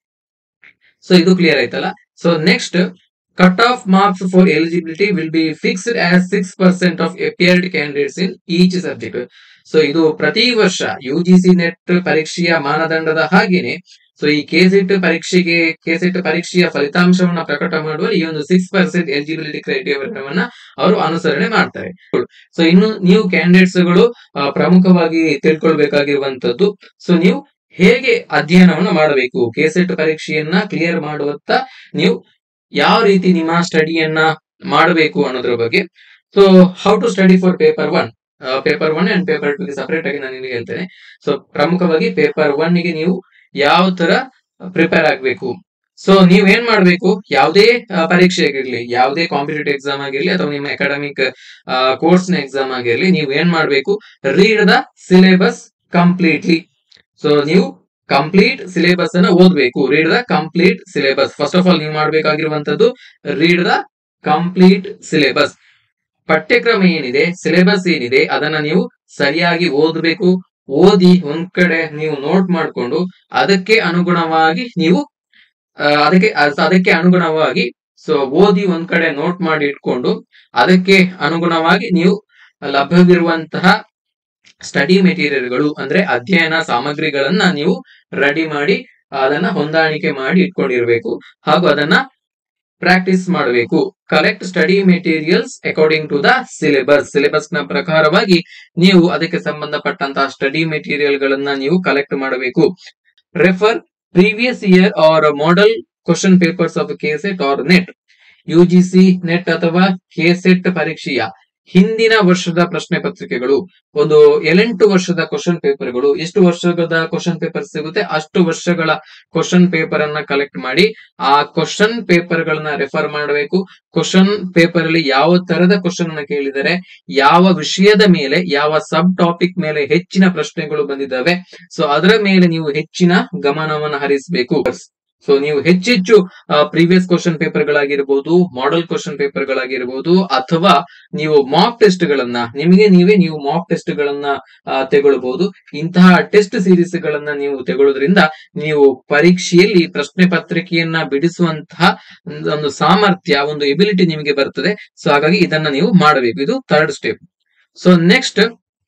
ಸೊ ಇದು ಕ್ಲಿಯರ್ ಆಯ್ತಲ್ಲ so next cut off marks for eligibility will be fixed as six percent of appeared candidates in each subject so ಇದು ಪ್ರತಿ ವರ್ಷ ಯು ಜಿ ಸಿ ನೆಟ್ ಪರೀಕ್ಷೆಯ ಮಾನದಂಡದ ಹಾಗೇನೆ ಸೊ ಈ ಕೆಸೆಟ್ ಪರೀಕ್ಷೆಗೆ ಕೆಸೆಟ್ ಪರೀಕ್ಷೆಯ ಫಲಿತಾಂಶವನ್ನ ಪ್ರಕಟ ಮಾಡುವ ಈ ಒಂದು ಸಿಕ್ಸ್ ಪರ್ಸೆಂಟ್ ಎಲಿಜಿಬಿಲಿಟಿ ಕ್ರೈಟೀರಿಯಾವನ್ನ ಅವರು ಅನುಸರಣೆ ಮಾಡ್ತಾರೆ ಸೊ ಇನ್ನು ನೀವು ಕ್ಯಾಂಡಿಡೇಟ್ಸ್ ಗಳು ಆ, ಪ್ರಮುಖವಾಗಿ ತಿಳ್ಕೊಳ್ಬೇಕಾಗಿರುವಂತದ್ದು ಸೊ ನೀವು ಹೇಗೆ ಅಧ್ಯಯನವನ್ನು ಮಾಡಬೇಕು ಕೆಸೆಟ್ ಪರೀಕ್ಷೆಯನ್ನ ಕ್ಲಿಯರ್ ಮಾಡುವತ್ತ ನೀವು ಯಾವ ರೀತಿ ನಿಮ್ಮ ಸ್ಟಡಿಯನ್ನ ಮಾಡಬೇಕು ಅನ್ನೋದ್ರ ಬಗ್ಗೆ so how to study for paper one paper one and paper two separate ಆಗಿ ನಾನು ನಿಮಗೆ ಹೇಳ್ತೇನೆ ಸೊ ಪ್ರಮುಖವಾಗಿ ಪೇಪರ್ ಒನ್ ಗೆ ನೀವು ಯಾವ ತರ ಪ್ರಿಪೇರ್ ಆಗ್ಬೇಕು ಸೊ ನೀವ್ ಏನ್ ಮಾಡ್ಬೇಕು ಯಾವುದೇ ಆ, ಪರೀಕ್ಷೆ ಆಗಿರ್ಲಿ ಯಾವುದೇ ಕಾಂಪಿಟೇಟಿವ್ ಎಕ್ಸಾಮ್ ಆಗಿರ್ಲಿ ಅಥವಾ ನಿಮ್ಮ ಅಕಾಡೆಮಿಕ್ ಕೋರ್ಸ್ ನ ಎಕ್ಸಾಮ್ ಆಗಿರ್ಲಿ ನೀವು ಏನ್ ಮಾಡ್ಬೇಕು read the syllabus completely so ನೀವು ಕಂಪ್ಲೀಟ್ ಸಿಲೆಬಸ್ ಅನ್ನ ಓದ್ಬೇಕು read the complete syllabus first of all ನೀವು ಮಾಡ್ಬೇಕಾಗಿರುವಂತದ್ದು ರೀಡ್ ದ ಕಂಪ್ಲೀಟ್ ಸಿಲೆಬಸ್ ಪಠ್ಯಕ್ರಮ ಏನಿದೆ ಸಿಲೆಬಸ್ ಏನಿದೆ ಅದನ್ನ ನೀವು ಸರಿಯಾಗಿ ಓದಬೇಕು ಓದಿ ಒಂದ್ ಕಡೆ ನೀವು ನೋಟ್ ಮಾಡ್ಕೊಂಡು ಅದಕ್ಕೆ ಅನುಗುಣವಾಗಿ ನೀವು ಆ, ಅದಕ್ಕೆ ಅದ್- ಅದಕ್ಕೆ ಅನುಗುಣವಾಗಿ ಸೊ ಓದಿ ಒಂದ್ ಕಡೆ ನೋಟ್ ಮಾಡಿ ಇಟ್ಕೊಂಡು ಅದಕ್ಕೆ ಅನುಗುಣವಾಗಿ ನೀವು ಲಭ್ಯವಿರುವಂತಹ ಸ್ಟಡಿ ಮೆಟೀರಿಯಲ್ಗಳು ಅಂದ್ರೆ ಅಧ್ಯಯನ ಸಾಮಗ್ರಿಗಳನ್ನ ನೀವು ರೆಡಿ ಮಾಡಿ ಅದನ್ನ ಹೊಂದಾಣಿಕೆ ಮಾಡಿ ಇಟ್ಕೊಂಡಿರ್ಬೇಕು ಹಾಗೂ ಅದನ್ನ ಪ್ರಾಕ್ಟೀಸ್ ಮಾಡಬೇಕು collect study materials according to the syllabus syllabus ನ ಪ್ರಕಾರವಾಗಿ ನೀವು ಅದಕ್ಕೆ ಸಂಬಂಧಪಟ್ಟಂತಹ ಸ್ಟಡಿ ಮೆಟೀರಿಯಲ್ ಗಳನ್ನ ನೀವು ಕಲೆಕ್ಟ್ ಮಾಡಬೇಕು refer previous year or model question papers of KSET or net UGC net ಅಥವಾ ಕೆಸೆಟ್ ಪರೀಕ್ಷೆಯ ಹಿಂದಿನ ವರ್ಷದ ಪ್ರಶ್ನೆ ಪತ್ರಿಕೆಗಳು ಒಂದು ಏಳೆಂಟು ವರ್ಷದ ಕ್ವಶನ್ ಪೇಪರ್ಗಳು ಎಷ್ಟು ವರ್ಷದ ಕ್ವಶನ್ ಪೇಪರ್ ಸಿಗುತ್ತೆ ಅಷ್ಟು ವರ್ಷಗಳ ಕ್ವಶನ್ ಪೇಪರ್ ಅನ್ನ ಕಲೆಕ್ಟ್ ಮಾಡಿ ಆ ಕ್ವಶನ್ ಪೇಪರ್ ಗಳನ್ನ ರೆಫರ್ ಮಾಡಬೇಕು ಕ್ವಶನ್ ಪೇಪರ್ ಅಲ್ಲಿ ಯಾವ ತರದ ಕ್ವಶನ್ ಅನ್ನ ಕೇಳಿದರೆ ಯಾವ ವಿಷಯದ ಮೇಲೆ ಯಾವ ಸಬ್ ಟಾಪಿಕ್ ಮೇಲೆ ಹೆಚ್ಚಿನ ಪ್ರಶ್ನೆಗಳು ಬಂದಿದ್ದಾವೆ ಸೊ ಅದರ ಮೇಲೆ ನೀವು ಹೆಚ್ಚಿನ ಗಮನವನ್ನು ಹರಿಸಬೇಕು ಸೊ ನೀವು ಹೆಚ್ಚೆಚ್ಚು ಪ್ರೀವಿಯಸ್ ಕ್ವಶನ್ ಪೇಪರ್ ಗಳಾಗಿರ್ಬೋದು ಮಾಡೆಲ್ ಕ್ವಶನ್ ಪೇಪರ್ ಗಳಾಗಿರ್ಬೋದು ಅಥವಾ ನೀವು ಮಾಕ್ ಟೆಸ್ಟ್ ಗಳನ್ನ ನಿಮಗೆ ನೀವೇ ನೀವು ಮಾಕ್ ಟೆಸ್ಟ್ ಗಳನ್ನ ಆ, ತೆಗೊಳ್ಬಹುದು ಇಂತಹ ಟೆಸ್ಟ್ ಸೀರೀಸ್ ಗಳನ್ನ ನೀವು ತೆಗೊಳ್ಳೋದ್ರಿಂದ ನೀವು ಪರೀಕ್ಷೆಯಲ್ಲಿ ಪ್ರಶ್ನೆ ಪತ್ರಿಕೆಯನ್ನ ಬಿಡಿಸುವಂತಹ ಒಂದು- ಒಂದು ಸಾಮರ್ಥ್ಯ ಒಂದು ಎಬಿಲಿಟಿ ನಿಮಗೆ ಬರ್ತದೆ ಸೊ ಹಾಗಾಗಿ ಇದನ್ನ ನೀವು ಮಾಡಬೇಕು ಇದು third step so next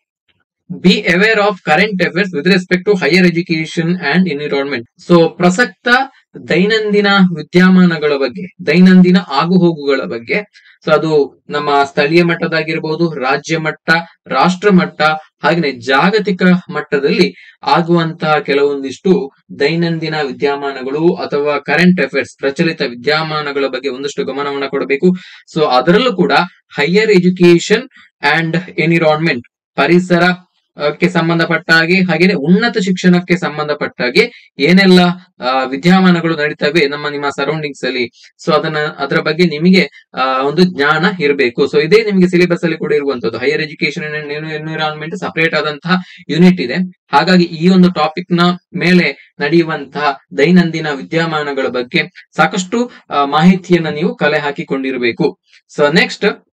be aware of current affairs with respect to higher education and environment so ಪ್ರಸಕ್ತ ದೈನಂದಿನ ವಿದ್ಯಮಾನಗಳ ಬಗ್ಗೆ ದೈನಂದಿನ ಆಗುಹೋಗುಗಳ ಬಗ್ಗೆ ಸೊ ಅದು ನಮ್ಮ ಸ್ಥಳೀಯ ಮಟ್ಟದಾಗಿರ್ಬೋದು ರಾಜ್ಯ ಮಟ್ಟ ರಾಷ್ಟ್ರ ಮಟ್ಟ ಹಾಗೆಯೇ ಜಾಗತಿಕ ಮಟ್ಟದಲ್ಲಿ ಆಗುವಂತಹ ಕೆಲವೊಂದಿಷ್ಟು ದೈನಂದಿನ ವಿದ್ಯಮಾನಗಳು ಅಥವಾ ಕರೆಂಟ್ ಅಫೇರ್ಸ್ ಪ್ರಚಲಿತ ವಿದ್ಯಮಾನಗಳ ಬಗ್ಗೆ ಒಂದಷ್ಟು ಗಮನವನ್ನ ಕೊಡಬೇಕು ಸೊ ಅದರಲ್ಲೂ ಕೂಡ ಹೈಯರ್ ಎಜುಕೇಶನ್ ಅಂಡ್ ಎನ್ವಿರಾನ್ಮೆಂಟ್ ಪರಿಸರ ಆ, ಕ್ಕೆ ಸಂಬಂಧಪಟ್ಟ ಹಾಗೆ ಹಾಗೇನೆ ಉನ್ನತ ಶಿಕ್ಷಣಕ್ಕೆ ಸಂಬಂಧಪಟ್ಟ ಹಾಗೆ ಏನೆಲ್ಲ ಆ, ವಿದ್ಯಮಾನಗಳು ನಡೀತವೆ ನಮ್ಮ ನಿಮ್ಮ ಸರೌಂಡಿಂಗ್ಸ್ ಅಲ್ಲಿ ಸೊ ಅದನ್ನ ಅದರ ಬಗ್ಗೆ ನಿಮಗೆ ಆ, ಒಂದು ಜ್ಞಾನ ಇರಬೇಕು ಸೊ ಇದೇ ನಿಮಗೆ ಸಿಲೆಬಸ್ ಅಲ್ಲಿ ಕೂಡ ಇರುವಂತದ್ದು ಹೈಯರ್ ಎಜುಕೇಶನ್ ಎನ್ವಿರಾನ್ಮೆಂಟ್ ಸಪರೇಟ್ ಆದಂತಹ ಯೂನಿಟ್ ಇದೆ ಹಾಗಾಗಿ ಈ ಒಂದು ಟಾಪಿಕ್ ನ ಮೇಲೆ ನಡೆಯುವಂತಹ ದೈನಂದಿನ ವಿದ್ಯಮಾನಗಳ ಬಗ್ಗೆ ಸಾಕಷ್ಟು ಆ, ಮಾಹಿತಿಯನ್ನ ನೀವು ಕಲೆ ಹಾಕಿಕೊಂಡಿರಬೇಕು so next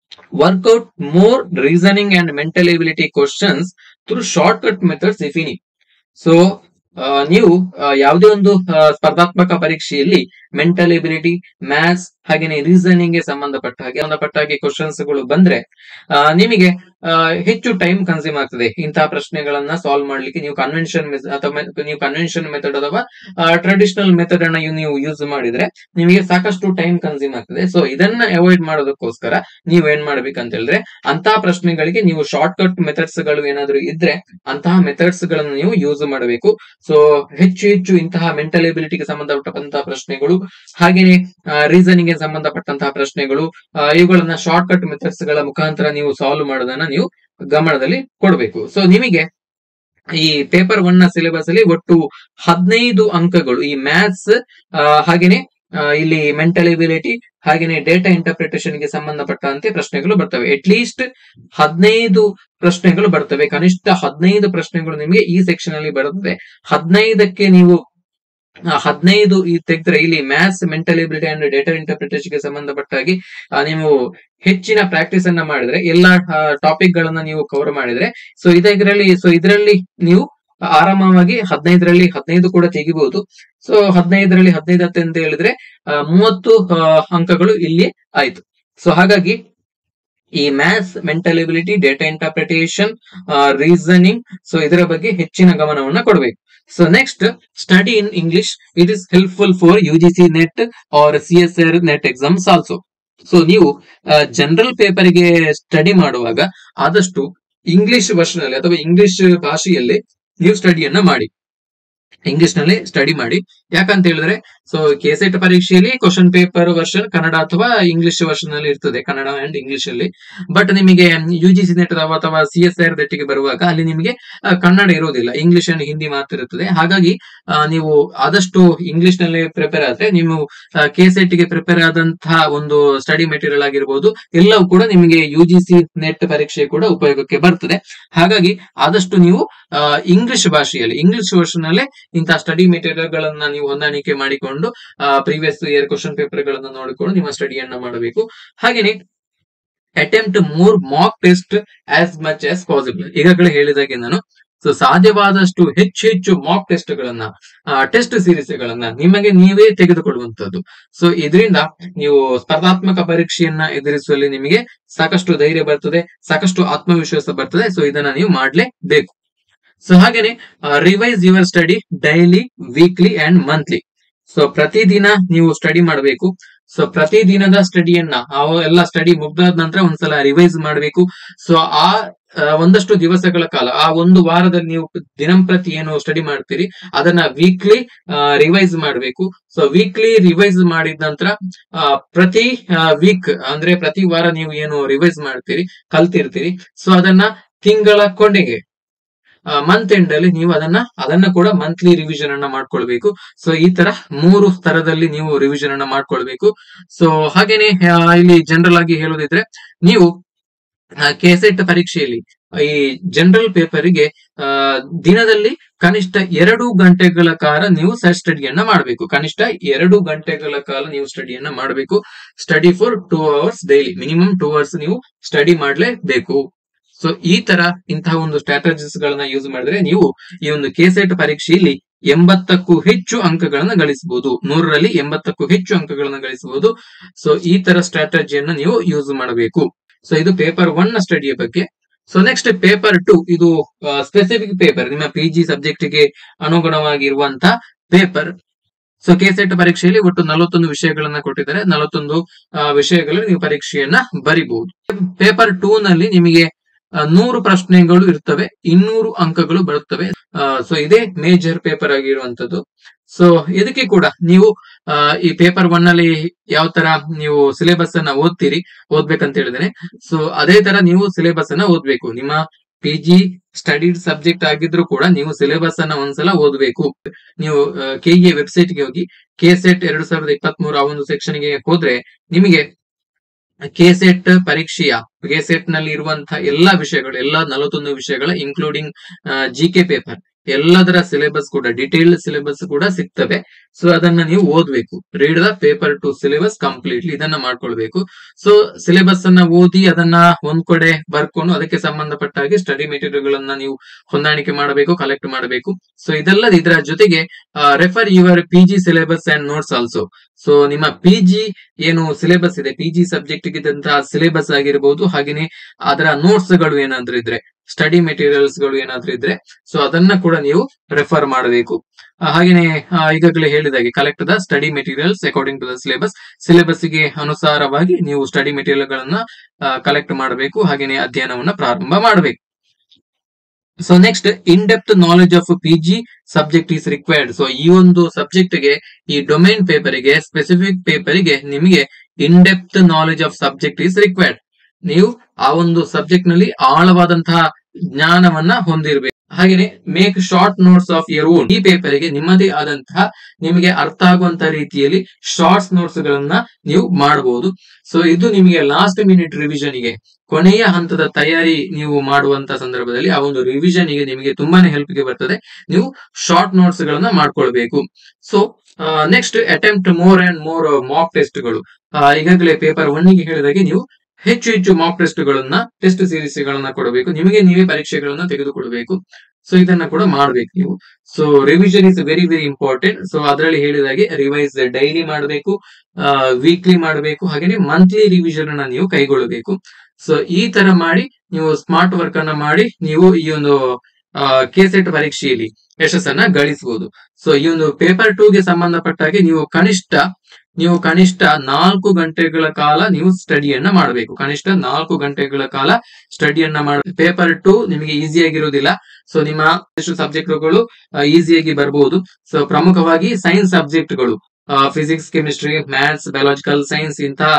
work out more reasoning and mental ability questions through shortcut methods if any so ನೀವು ಆ, ಯಾವುದೇ ಒಂದು ಆ, ಸ್ಪರ್ಧಾತ್ಮಕ ಪರೀಕ್ಷೆಯಲ್ಲಿ ಮೆಂಟಲ್ ಎಬಿಲಿಟಿ ಮ್ಯಾಥ್ಸ್ ಹಾಗೇನೆ ರೀಸನಿಂಗ್ ಗೆ ಸಂಬಂಧಪಟ್ಟ ಹಾಗೆ ಸಂಬಂಧಪಟ್ಟ ಹಾಗೆ ಕ್ವಶನ್ಸ್ ಗಳು ಬಂದ್ರೆ ಆ, ನಿಮಗೆ ಆ, ಹೆಚ್ಚು ಟೈಮ್ ಕನ್ಸ್ಯೂಮ್ ಆಗ್ತದೆ ಇಂತಹ ಪ್ರಶ್ನೆಗಳನ್ನ ಸಾಲ್ವ್ ಮಾಡ್ಲಿಕ್ಕೆ ನೀವು ಕನ್ವೆನ್ಷನ್ ಅಥವಾ ಮೆ- ನೀವು ಕನ್ವೆನ್ಷನ್ ಮೆಥಡ್ ಅಥವಾ ಟ್ರೆಡಿಷನಲ್ ಮೆಥಡ್ ಅನ್ನ ಇವ್ ನೀವು ಯೂಸ್ ಮಾಡಿದ್ರೆ ನಿಮಗೆ ಸಾಕಷ್ಟು ಟೈಮ್ ಕನ್ಸ್ಯೂಮ್ ಆಗ್ತದೆ ಸೊ ಇದನ್ನ ಅವಾಯ್ಡ್ ಮಾಡೋದಕ್ಕೋಸ್ಕರ ನೀವು ಏನ್ ಮಾಡ್ಬೇಕಂತ ಹೇಳಿದ್ರೆ ಅಂತಹ ಪ್ರಶ್ನೆಗಳಿಗೆ ನೀವು ಶಾರ್ಟ್ ಕಟ್ ಮೆಥಡ್ಸ್ ಗಳು ಏನಾದ್ರು ಇದ್ರೆ ಅಂತಹ ಮೆಥಡ್ಸ್ ಗಳನ್ನು ನೀವು ಯೂಸ್ ಮಾಡಬೇಕು ಸೊ ಹೆಚ್ಚು ಹೆಚ್ಚು ಇಂತಹ ಮೆಂಟಲ್ ಎಬಿಲಿಟಿಗೆ ಸಂಬಂಧಪಟ್ಟಂತಹ ಪ್ರಶ್ನೆಗಳು ಹಾಗೇನೆ ರೀಸನಿಂಗ್ ಗೆ ಸಂಬಂಧಪಟ್ಟಂತಹ ಪ್ರಶ್ನೆಗಳು ಆ, ಇವುಗಳನ್ನ ಶಾರ್ಟ್ ಕಟ್ ಮೆಥಡ್ಸ್ ಗಳ ಮುಖಾಂತರ ನೀವು ಸಾಲ್ವ್ ಮಾಡೋದನ್ನ ನೀವು ಗಮನದಲ್ಲಿ ಕೊಡಬೇಕು ಸೊ ನಿಮಗೆ ಈ ಪೇಪರ್ ಒನ್ ನ ಸಿಲೆಬಸ್ ಅಲ್ಲಿ ಒಟ್ಟು ಹದಿನೈದು ಅಂಕಗಳು ಈ ಮ್ಯಾಥ್ಸ್ ಹಾಗೇನೆ ಆ, ಇಲ್ಲಿ ಮೆಂಟಲ್ ಎಬಿಲಿಟಿ ಹಾಗೇನೆ ಡೇಟಾ ಇಂಟರ್ಪ್ರಿಟೇಷನ್ ಗೆ ಸಂಬಂಧಪಟ್ಟಂತೆ ಪ್ರಶ್ನೆಗಳು ಬರ್ತವೆ ಅಟ್ ಲೀಸ್ಟ್ ಹದಿನೈದು ಪ್ರಶ್ನೆಗಳು ಬರ್ತವೆ ಕನಿಷ್ಠ ಹದಿನೈದು ಪ್ರಶ್ನೆಗಳು ನಿಮಗೆ ಈ ಸೆಕ್ಷನ್ ಅಲ್ಲಿ ಬರುತ್ತದೆ ಹದಿನೈದಕ್ಕೆ ನೀವು ಆ, ಹದಿನೈದು ಈ ತೆಗೆದ್ರೆ ಇಲ್ಲಿ maths mental ability and data interpretation ಗೆ ಸಂಬಂಧಪಟ್ಟ ಹಾಗೆ ಆ, ನೀವು ಹೆಚ್ಚಿನ ಪ್ರಾಕ್ಟೀಸ್ ಅನ್ನ ಮಾಡಿದ್ರೆ ಎಲ್ಲಾ ಟಾಪಿಕ್ ಗಳನ್ನ ನೀವು ಕವರ್ ಮಾಡಿದ್ರೆ ಸೊ ಇದರಲ್ಲಿ ಸೊ ಇದರಲ್ಲಿ ನೀವು ಆರಾಮವಾಗಿ ಹದಿನೈದರಲ್ಲಿ ಹದಿನೈದು ಕೂಡ ತೆಗಿಬಹುದು ಸೊ ಹದಿನೈದರಲ್ಲಿ ಹದಿನೈದು ಹತ್ತು ಅಂತ ಹೇಳಿದ್ರೆ ಆ, ಮೂವತ್ತು ಆ, ಅಂಕಗಳು ಇಲ್ಲಿ ಆಯ್ತು ಸೊ ಹಾಗಾಗಿ ಈ maths mental ability data interpretation reasoning so ಇದರ ಬಗ್ಗೆ ಹೆಚ್ಚಿನ ಗಮನವನ್ನ ಕೊಡಬೇಕು so next study in English it is helpful for U G C NET or C S R NET exams also so ನೀವು ಜನರಲ್ ಪೇಪರ್ಗೆ ಸ್ಟಡಿ ಮಾಡುವಾಗ ಆದಷ್ಟು ಇಂಗ್ಲಿಷ್ ವರ್ಷನ್ ಅಲ್ಲಿ ಅಥವಾ ಇಂಗ್ಲಿಷ್ ಭಾಷೆಯಲ್ಲಿ ನೀವು ಸ್ಟಡಿಯನ್ನ ಮಾಡಿ ಇಂಗ್ಲಿಷ್ ನಲ್ಲಿ ಸ್ಟಡಿ ಮಾಡಿ ಯಾಕಂತ ಹೇಳಿದ್ರೆ ಸೊ ಕೆಸೆಟ್ ಪರೀಕ್ಷೆಯಲ್ಲಿ ಕ್ವಶನ್ ಪೇಪರ್ ವರ್ಷನ್ ಕನ್ನಡ ಅಥವಾ ಇಂಗ್ಲಿಷ್ ವರ್ಷನ್ ಅಲ್ಲಿ ಇರ್ತದೆ ಕನ್ನಡ ಅಂಡ್ ಇಂಗ್ಲಿಷ್ ಅಲ್ಲಿ ಬಟ್ ನಿಮಗೆ ಯು ಜಿ ಸಿ ನೆಟ್ ಅಥವಾ ಸಿ ಎಸ್ ಆರ್ ಗೆ ಬರುವಾಗ ಅಲ್ಲಿ ನಿಮಗೆ ಆ, ಕನ್ನಡ ಇರೋದಿಲ್ಲ ಇಂಗ್ಲಿಷ್ ಅಂಡ್ ಹಿಂದಿ ಮಾತ್ರ ಇರುತ್ತದೆ ಹಾಗಾಗಿ ಆ, ನೀವು ಆದಷ್ಟು ಇಂಗ್ಲಿಷ್ ನಲ್ಲಿ ಪ್ರಿಪೇರ್ ಆದ್ರೆ ನೀವು ಕೆಸೆಟ್ ಗೆ ಪ್ರಿಪೇರ್ ಆದಂತಹ ಒಂದು ಸ್ಟಡಿ ಮೆಟೀರಿಯಲ್ ಆಗಿರ್ಬೋದು ಎಲ್ಲವೂ ಕೂಡ ನಿಮಗೆ ಯು ಜಿ ಸಿ ನೆಟ್ ಪರೀಕ್ಷೆ ಕೂಡ ಉಪಯೋಗಕ್ಕೆ ಬರ್ತದೆ ಹಾಗಾಗಿ ಆದಷ್ಟು ನೀವು ಇಂಗ್ಲಿಷ್ ಭಾಷೆಯಲ್ಲಿ ಇಂಗ್ಲಿಷ್ ವರ್ಷನ್ ಅಲ್ಲೇ ಇಂತಹ ಸ್ಟಡಿ ಮೆಟೀರಿಯಲ್ ಗಳನ್ನ ನೀವು ಹೊಂದಾಣಿಕೆ ಮಾಡಿಕೊಂಡು ಪ್ರೀವಿಯಸ್ ಇಯರ್ ಕ್ವಶನ್ ಪೇಪರ್ ಗಳನ್ನ ನೋಡಿಕೊಂಡು ನಿಮ್ಮ ಸ್ಟಡಿಯನ್ನ ಮಾಡಬೇಕು ಹಾಗೇನೆ attempt more mock test as much as possible ಈಗಾಗಲೇ ಹೇಳಿದಾಗೆ ನಾನು ಸೊ ಸಾಧ್ಯವಾದಷ್ಟು ಹೆಚ್ಚು ಹೆಚ್ಚು ಮಾಕ್ ಟೆಸ್ಟ್ ಗಳನ್ನ ಟೆಸ್ಟ್ ಸೀರೀಸ್ ಗಳನ್ನ ನಿಮಗೆ ನೀವೇ ತೆಗೆದುಕೊಳ್ಳುವಂತದ್ದು ಸೊ ಇದರಿಂದ ನೀವು ಸ್ಪರ್ಧಾತ್ಮಕ ಪರೀಕ್ಷೆಯನ್ನ ಎದುರಿಸುವಲ್ಲಿ ನಿಮಗೆ ಸಾಕಷ್ಟು ಧೈರ್ಯ ಬರ್ತದೆ ಸಾಕಷ್ಟು ಆತ್ಮವಿಶ್ವಾಸ ಬರ್ತದೆ ಸೊ ಇದನ್ನ ನೀವು ಮಾಡ್ಲೇಬೇಕು ಸೊ ಹಾಗೇನೆ revise your study daily weekly and monthly so ಪ್ರತಿದಿನ ನೀವು ಸ್ಟಡಿ ಮಾಡಬೇಕು ಸೊ ಪ್ರತಿದಿನದ ಸ್ಟಡಿಯನ್ನ ಆ ಎಲ್ಲ ಸ್ಟಡಿ ಮುಗ್ದಾದ ನಂತರ ಒಂದ್ಸಲ ರಿವೈಸ್ ಮಾಡಬೇಕು ಸೊ ಆ ಆ, ಒಂದಷ್ಟು ದಿವಸಗಳ ಕಾಲ ಆ ಒಂದು ವಾರದಲ್ಲಿ ನೀವು ದಿನಂಪ್ರತಿ ಏನು ಸ್ಟಡಿ ಮಾಡ್ತೀರಿ ಅದನ್ನ ವೀಕ್ಲಿ ರಿವೈಸ್ ಮಾಡಬೇಕು ಸೊ ವೀಕ್ಲಿ ರಿವೈಸ್ ಮಾಡಿದ ನಂತರ ಆ, ಪ್ರತಿ ವೀಕ್ ಅಂದ್ರೆ ಪ್ರತಿ ವಾರ ನೀವು ಏನು ರಿವೈಸ್ ಮಾಡ್ತೀರಿ ಕಲ್ತಿರ್ತೀರಿ ಸೊ ಅದನ್ನ ತಿಂಗಳ ಕೊನೆಗೆ ಮಂತ್ ಎಂಡ್ ಅಲ್ಲಿ ನೀವು ಅದನ್ನ ಅದನ್ನ ಕೂಡ ಮಂತ್ಲಿ ರಿವಿಷನ್ ಅನ್ನ ಮಾಡ್ಕೊಳ್ಬೇಕು ಸೊ ಈ ತರ ಮೂರು ಸ್ತರದಲ್ಲಿ ನೀವು ರಿವಿಷನ್ ಅನ್ನ ಮಾಡ್ಕೊಳ್ಬೇಕು ಸೊ ಹಾಗೇನೆ ಆ, ಇಲ್ಲಿ ಜನರಲ್ ಆಗಿ ಹೇಳೋದಿದ್ರೆ ನೀವು ಕೆಸೆಟ್ ಪರೀಕ್ಷೆಯಲ್ಲಿ ಈ ಜನರಲ್ ಪೇಪರಿಗೆ ಆ, ದಿನದಲ್ಲಿ ಕನಿಷ್ಠ ಎರಡು ಗಂಟೆಗಳ ಕಾಲ ನೀವು ಸೆಲ್ಫ್ ಸ್ಟಡಿಯನ್ನ ಮಾಡಬೇಕು ಕನಿಷ್ಠ ಎರಡು ಗಂಟೆಗಳ ಕಾಲ ನೀವು ಸ್ಟಡಿಯನ್ನ ಮಾಡಬೇಕು study for two hours daily minimum two hours ನೀವು ಸ್ಟಡಿ ಮಾಡಲೇಬೇಕು ಸೊ ಈ ತರ ಇಂತಹ ಒಂದು ಸ್ಟ್ರಾಟಜಿಸ್ ಗಳನ್ನ ಯೂಸ್ ಮಾಡಿದ್ರೆ ನೀವು ಈ ಒಂದು ಕೆಸೆಟ್ ಪರೀಕ್ಷೆಯಲ್ಲಿ ಎಂಬತ್ತಕ್ಕೂ ಹೆಚ್ಚು ಅಂಕಗಳನ್ನ ಗಳಿಸಬಹುದು ನೂರರಲ್ಲಿ ಎಂಬತ್ತಕ್ಕೂ ಹೆಚ್ಚು ಅಂಕಗಳನ್ನ ಗಳಿಸಬಹುದು ಸೊ ಈ ತರ ಸ್ಟ್ರಾಟಜಿಯನ್ನ ನೀವು ಯೂಸ್ ಮಾಡಬೇಕು ಸೊ ಇದು ಪೇಪರ್ ಒನ್ ನ ಸ್ಟಡಿಯ ಬಗ್ಗೆ ಸೊ ನೆಕ್ಸ್ಟ್ ಪೇಪರ್ ಟು ಇದು ಸ್ಪೆಸಿಫಿಕ್ ಪೇಪರ್ ನಿಮ್ಮ ಪಿ ಜಿ ಸಬ್ಜೆಕ್ಟ್ ಗೆ ಅನುಗುಣವಾಗಿರುವಂತಹ ಪೇಪರ್ ಸೊ ಕೆಸೆಟ್ ಪರೀಕ್ಷೆಯಲ್ಲಿ ಒಟ್ಟು ನಲವತ್ತೊಂದು ವಿಷಯಗಳನ್ನ ಕೊಟ್ಟಿದ್ದಾರೆ ನಲವತ್ತೊಂದು ಆ, ವಿಷಯಗಳಲ್ಲಿ ನೀವು ಪರೀಕ್ಷೆಯನ್ನ ಬರಿಬಹುದು ಪೇಪರ್ ಟೂ ನಲ್ಲಿ ನಿಮಗೆ ಆ, ನೂರು ಪ್ರಶ್ನೆಗಳು ಇರ್ತವೆ ಇನ್ನೂರು ಅಂಕಗಳು ಬರುತ್ತವೆ ಸೊ ಇದೇ ಮೇಜರ್ ಪೇಪರ್ ಆಗಿರುವಂತದ್ದು ಸೊ ಇದಕ್ಕೆ ಕೂಡ ನೀವು ಆ, ಈ ಪೇಪರ್ ಒನ್ ಅಲ್ಲಿ ಯಾವ ತರ ನೀವು ಸಿಲೆಬಸ್ ಅನ್ನ ಓದ್ತೀರಿ ಓದ್ಬೇಕಂತ ಹೇಳಿದ್ರೆ ಸೊ ಅದೇ ತರ ನೀವು ಸಿಲೆಬಸ್ ಅನ್ನ ಓದ್ಬೇಕು ನಿಮ್ಮ ಪಿ ಜಿ ಸ್ಟಡಿಡ್ ಸಬ್ಜೆಕ್ಟ್ ಆಗಿದ್ರು ಕೂಡ ನೀವು ಸಿಲೆಬಸ್ ಅನ್ನ ಒಂದ್ಸಲ ಓದ್ಬೇಕು ನೀವು ಕೆಇಎ ವೆಬ್ಸೈಟ್ ಗೆ ಹೋಗಿ ಕೆ ಸೆಟ್ ಎರಡ್ ಸಾವಿರದ ಇಪ್ಪತ್ತ್ ಮೂರು ಆ ಒಂದು ಸೆಕ್ಷನ್ ಗೆ ಹೋದ್ರೆ ನಿಮಗೆ ಕೆಸೆಟ್ ಪರೀಕ್ಷೆಯ ಕೆಸೆಟ್ ನಲ್ಲಿ ಇರುವಂತಹ ಎಲ್ಲಾ ವಿಷಯಗಳು ಎಲ್ಲಾ ನಲವತ್ತೊಂದು ವಿಷಯಗಳ ಇನ್ಕ್ಲೂಡಿಂಗ್ ಜಿ ಕೆ ಪೇಪರ್ ಎಲ್ಲದರ ಸಿಲೆಬಸ್ ಕೂಡ ಡಿಟೇಲ್ಡ್ ಸಿಲೆಬಸ್ ಕೂಡ ಸಿಗ್ತವೆ ಸೊ ಅದನ್ನ ನೀವು ಓದ್ಬೇಕು read the paper two syllabus completely ಇದನ್ನ ಮಾಡ್ಕೊಳ್ಬೇಕು ಸೊ ಸಿಲೆಬಸ್ ಅನ್ನ ಓದಿ ಅದನ್ನ ಒಂದ್ ಕಡೆ ಬರ್ಕೊಂಡು ಅದಕ್ಕೆ ಸಂಬಂಧಪಟ್ಟ ಹಾಗೆ ಸ್ಟಡಿ ಮೆಟೀರಿಯಲ್ ಗಳನ್ನ ನೀವು ಹೊಂದಾಣಿಕೆ ಮಾಡಬೇಕು ಕಲೆಕ್ಟ್ ಮಾಡಬೇಕು ಸೊ ಇದಲ್ಲದೆ ಇದರ ಜೊತೆಗೆ refer your P G syllabus and notes also so ನಿಮ್ಮ ಪಿ ಜಿ ಏನು ಸಿಲೆಬಸ್ ಇದೆ ಪಿ ಜಿ ಸಬ್ಜೆಕ್ಟ್ ಇದ್ದಂತಹ ಸಿಲೆಬಸ್ ಆಗಿರ್ಬೋದು ಹಾಗೇನೆ ಅದರ ನೋಟ್ಸ್ ಗಳು ಏನಾದ್ರೂ ಇದ್ರೆ ಸ್ಟಡಿ ಮೆಟೀರಿಯಲ್ಸ್ ಗಳು ಏನಾದ್ರೂ ಇದ್ರೆ ಸೊ ಅದನ್ನ ಕೂಡ ನೀವು ರೆಫರ್ ಮಾಡಬೇಕು ಹಾಗೇನೆ ಆ, ಈಗಾಗಲೇ ಹೇಳಿದಾಗೆ collect the study materials according to the syllabus syllabus ಗೆ ಅನುಸಾರವಾಗಿ ನೀವು ಸ್ಟಡಿ ಮೆಟೀರಿಯಲ್ ಗಳನ್ನ ಕಲೆಕ್ಟ್ ಮಾಡಬೇಕು ಹಾಗೇನೆ ಅಧ್ಯಯನವನ್ನ ಪ್ರಾರಂಭ ಮಾಡಬೇಕು so next in depth knowledge of P G subject is required so ಈ ಒಂದು ಸಬ್ಜೆಕ್ಟ್ ಗೆ ಈ ಡೊಮೈನ್ ಪೇಪರಿಗೆ ಸ್ಪೆಸಿಫಿಕ್ ಪೇಪರಿಗೆ ನಿಮಗೆ in depth knowledge of subject is required ನೀವು ಆ ಒಂದು ಸಬ್ಜೆಕ್ಟ್ ನಲ್ಲಿ ಆಳವಾದಂತಹ ಜ್ಞಾನವನ್ನ ಹೊಂದಿರಬೇಕು ಹಾಗೇನೆ make short notes of your own ಈ ಪೇಪರಿಗೆ ನಿಮ್ಮದೇ ಆದಂತಹ ನಿಮಗೆ ಅರ್ಥ ಆಗುವಂತಹ ರೀತಿಯಲ್ಲಿ ಶಾರ್ಟ್ಸ್ ನೋಟ್ಸ್ ಗಳನ್ನ ನೀವು ಮಾಡಬಹುದು ಸೊ ಇದು ನಿಮಗೆ ಲಾಸ್ಟ್ ಮಿನಿಟ್ ರಿವಿಷನ್ ಗೆ ಕೊನೆಯ ಹಂತದ ತಯಾರಿ ನೀವು ಮಾಡುವಂತ ಸಂದರ್ಭದಲ್ಲಿ ಆ ಒಂದು ರಿವಿಷನ್ ಗೆ ನಿಮಗೆ ತುಂಬಾನೇ ಹೆಲ್ಪ್ ಗೆ ಬರ್ತದೆ ನೀವು ಶಾರ್ಟ್ ನೋಟ್ಸ್ ಗಳನ್ನ ಮಾಡ್ಕೊಳ್ಬೇಕು so next attempt more and more mock test ಗಳು ಆ, ಈಗಾಗಲೇ ಪೇಪರ್ ಒನ್ ಗೆ ಹೇಳಿದಾಗೆ ನೀವು ಹೆಚ್ಚು ಹೆಚ್ಚು ಮಾಕ್ ಟೆಸ್ಟ್ ಗಳನ್ನ ಟೆಸ್ಟ್ ಸೀರೀಸ್ ಗಳನ್ನ ಕೊಡಬೇಕು ನಿಮಗೆ ನೀವೇ ಪರೀಕ್ಷೆಗಳನ್ನ ತೆಗೆದುಕೊಳ್ಬೇಕು ಸೊ ಇದನ್ನ ಕೂಡ ಮಾಡ್ಬೇಕು ನೀವು so revision is very very important so ಅದರಲ್ಲಿ ಹೇಳಿದಾಗೆ ರಿವೈಸ್ ಡೈಲಿ ಮಾಡಬೇಕು ವೀಕ್ಲಿ ಮಾಡಬೇಕು ಹಾಗೇನೆ ಮಂತ್ಲಿ ರಿವಿಷನ್ ಅನ್ನ ನೀವು ಕೈಗೊಳ್ಳಬೇಕು ಸೊ ಈ ತರ ಮಾಡಿ ನೀವು ಸ್ಮಾರ್ಟ್ ವರ್ಕ್ ಅನ್ನ ಮಾಡಿ ನೀವು ಈ ಒಂದು ಕೆಸೆಟ್ ಪರೀಕ್ಷೆಯಲ್ಲಿ ಯಶಸ್ಸನ್ನ ಗಳಿಸಬಹುದು ಸೊ ಈ ಒಂದು ಪೇಪರ್ ಟೂ ಗೆ ಸಂಬಂಧಪಟ್ಟ ಹಾಗೆ ನೀವು ಕನಿಷ್ಠ ನೀವು ಕನಿಷ್ಠ ನಾಲ್ಕು ಗಂಟೆಗಳ ಕಾಲ ನೀವು ಸ್ಟಡಿಯನ್ನ ಮಾಡಬೇಕು ಕನಿಷ್ಠ ನಾಲ್ಕು ಗಂಟೆಗಳ ಕಾಲ ಸ್ಟಡಿಯನ್ನ ಮಾಡಬೇಕು ಪೇಪರ್ ಟು ನಿಮಗೆ ಈಸಿ ಆಗಿರುವುದಿಲ್ಲ ಸೊ ನಿಮ್ಮ ಸಬ್ಜೆಕ್ಟ್ಗಳು ಈಸಿಯಾಗಿ ಬರಬಹುದು ಸೊ ಪ್ರಮುಖವಾಗಿ ಸೈನ್ಸ್ ಸಬ್ಜೆಕ್ಟ್ಗಳು physics chemistry maths biological science ಇಂತಹ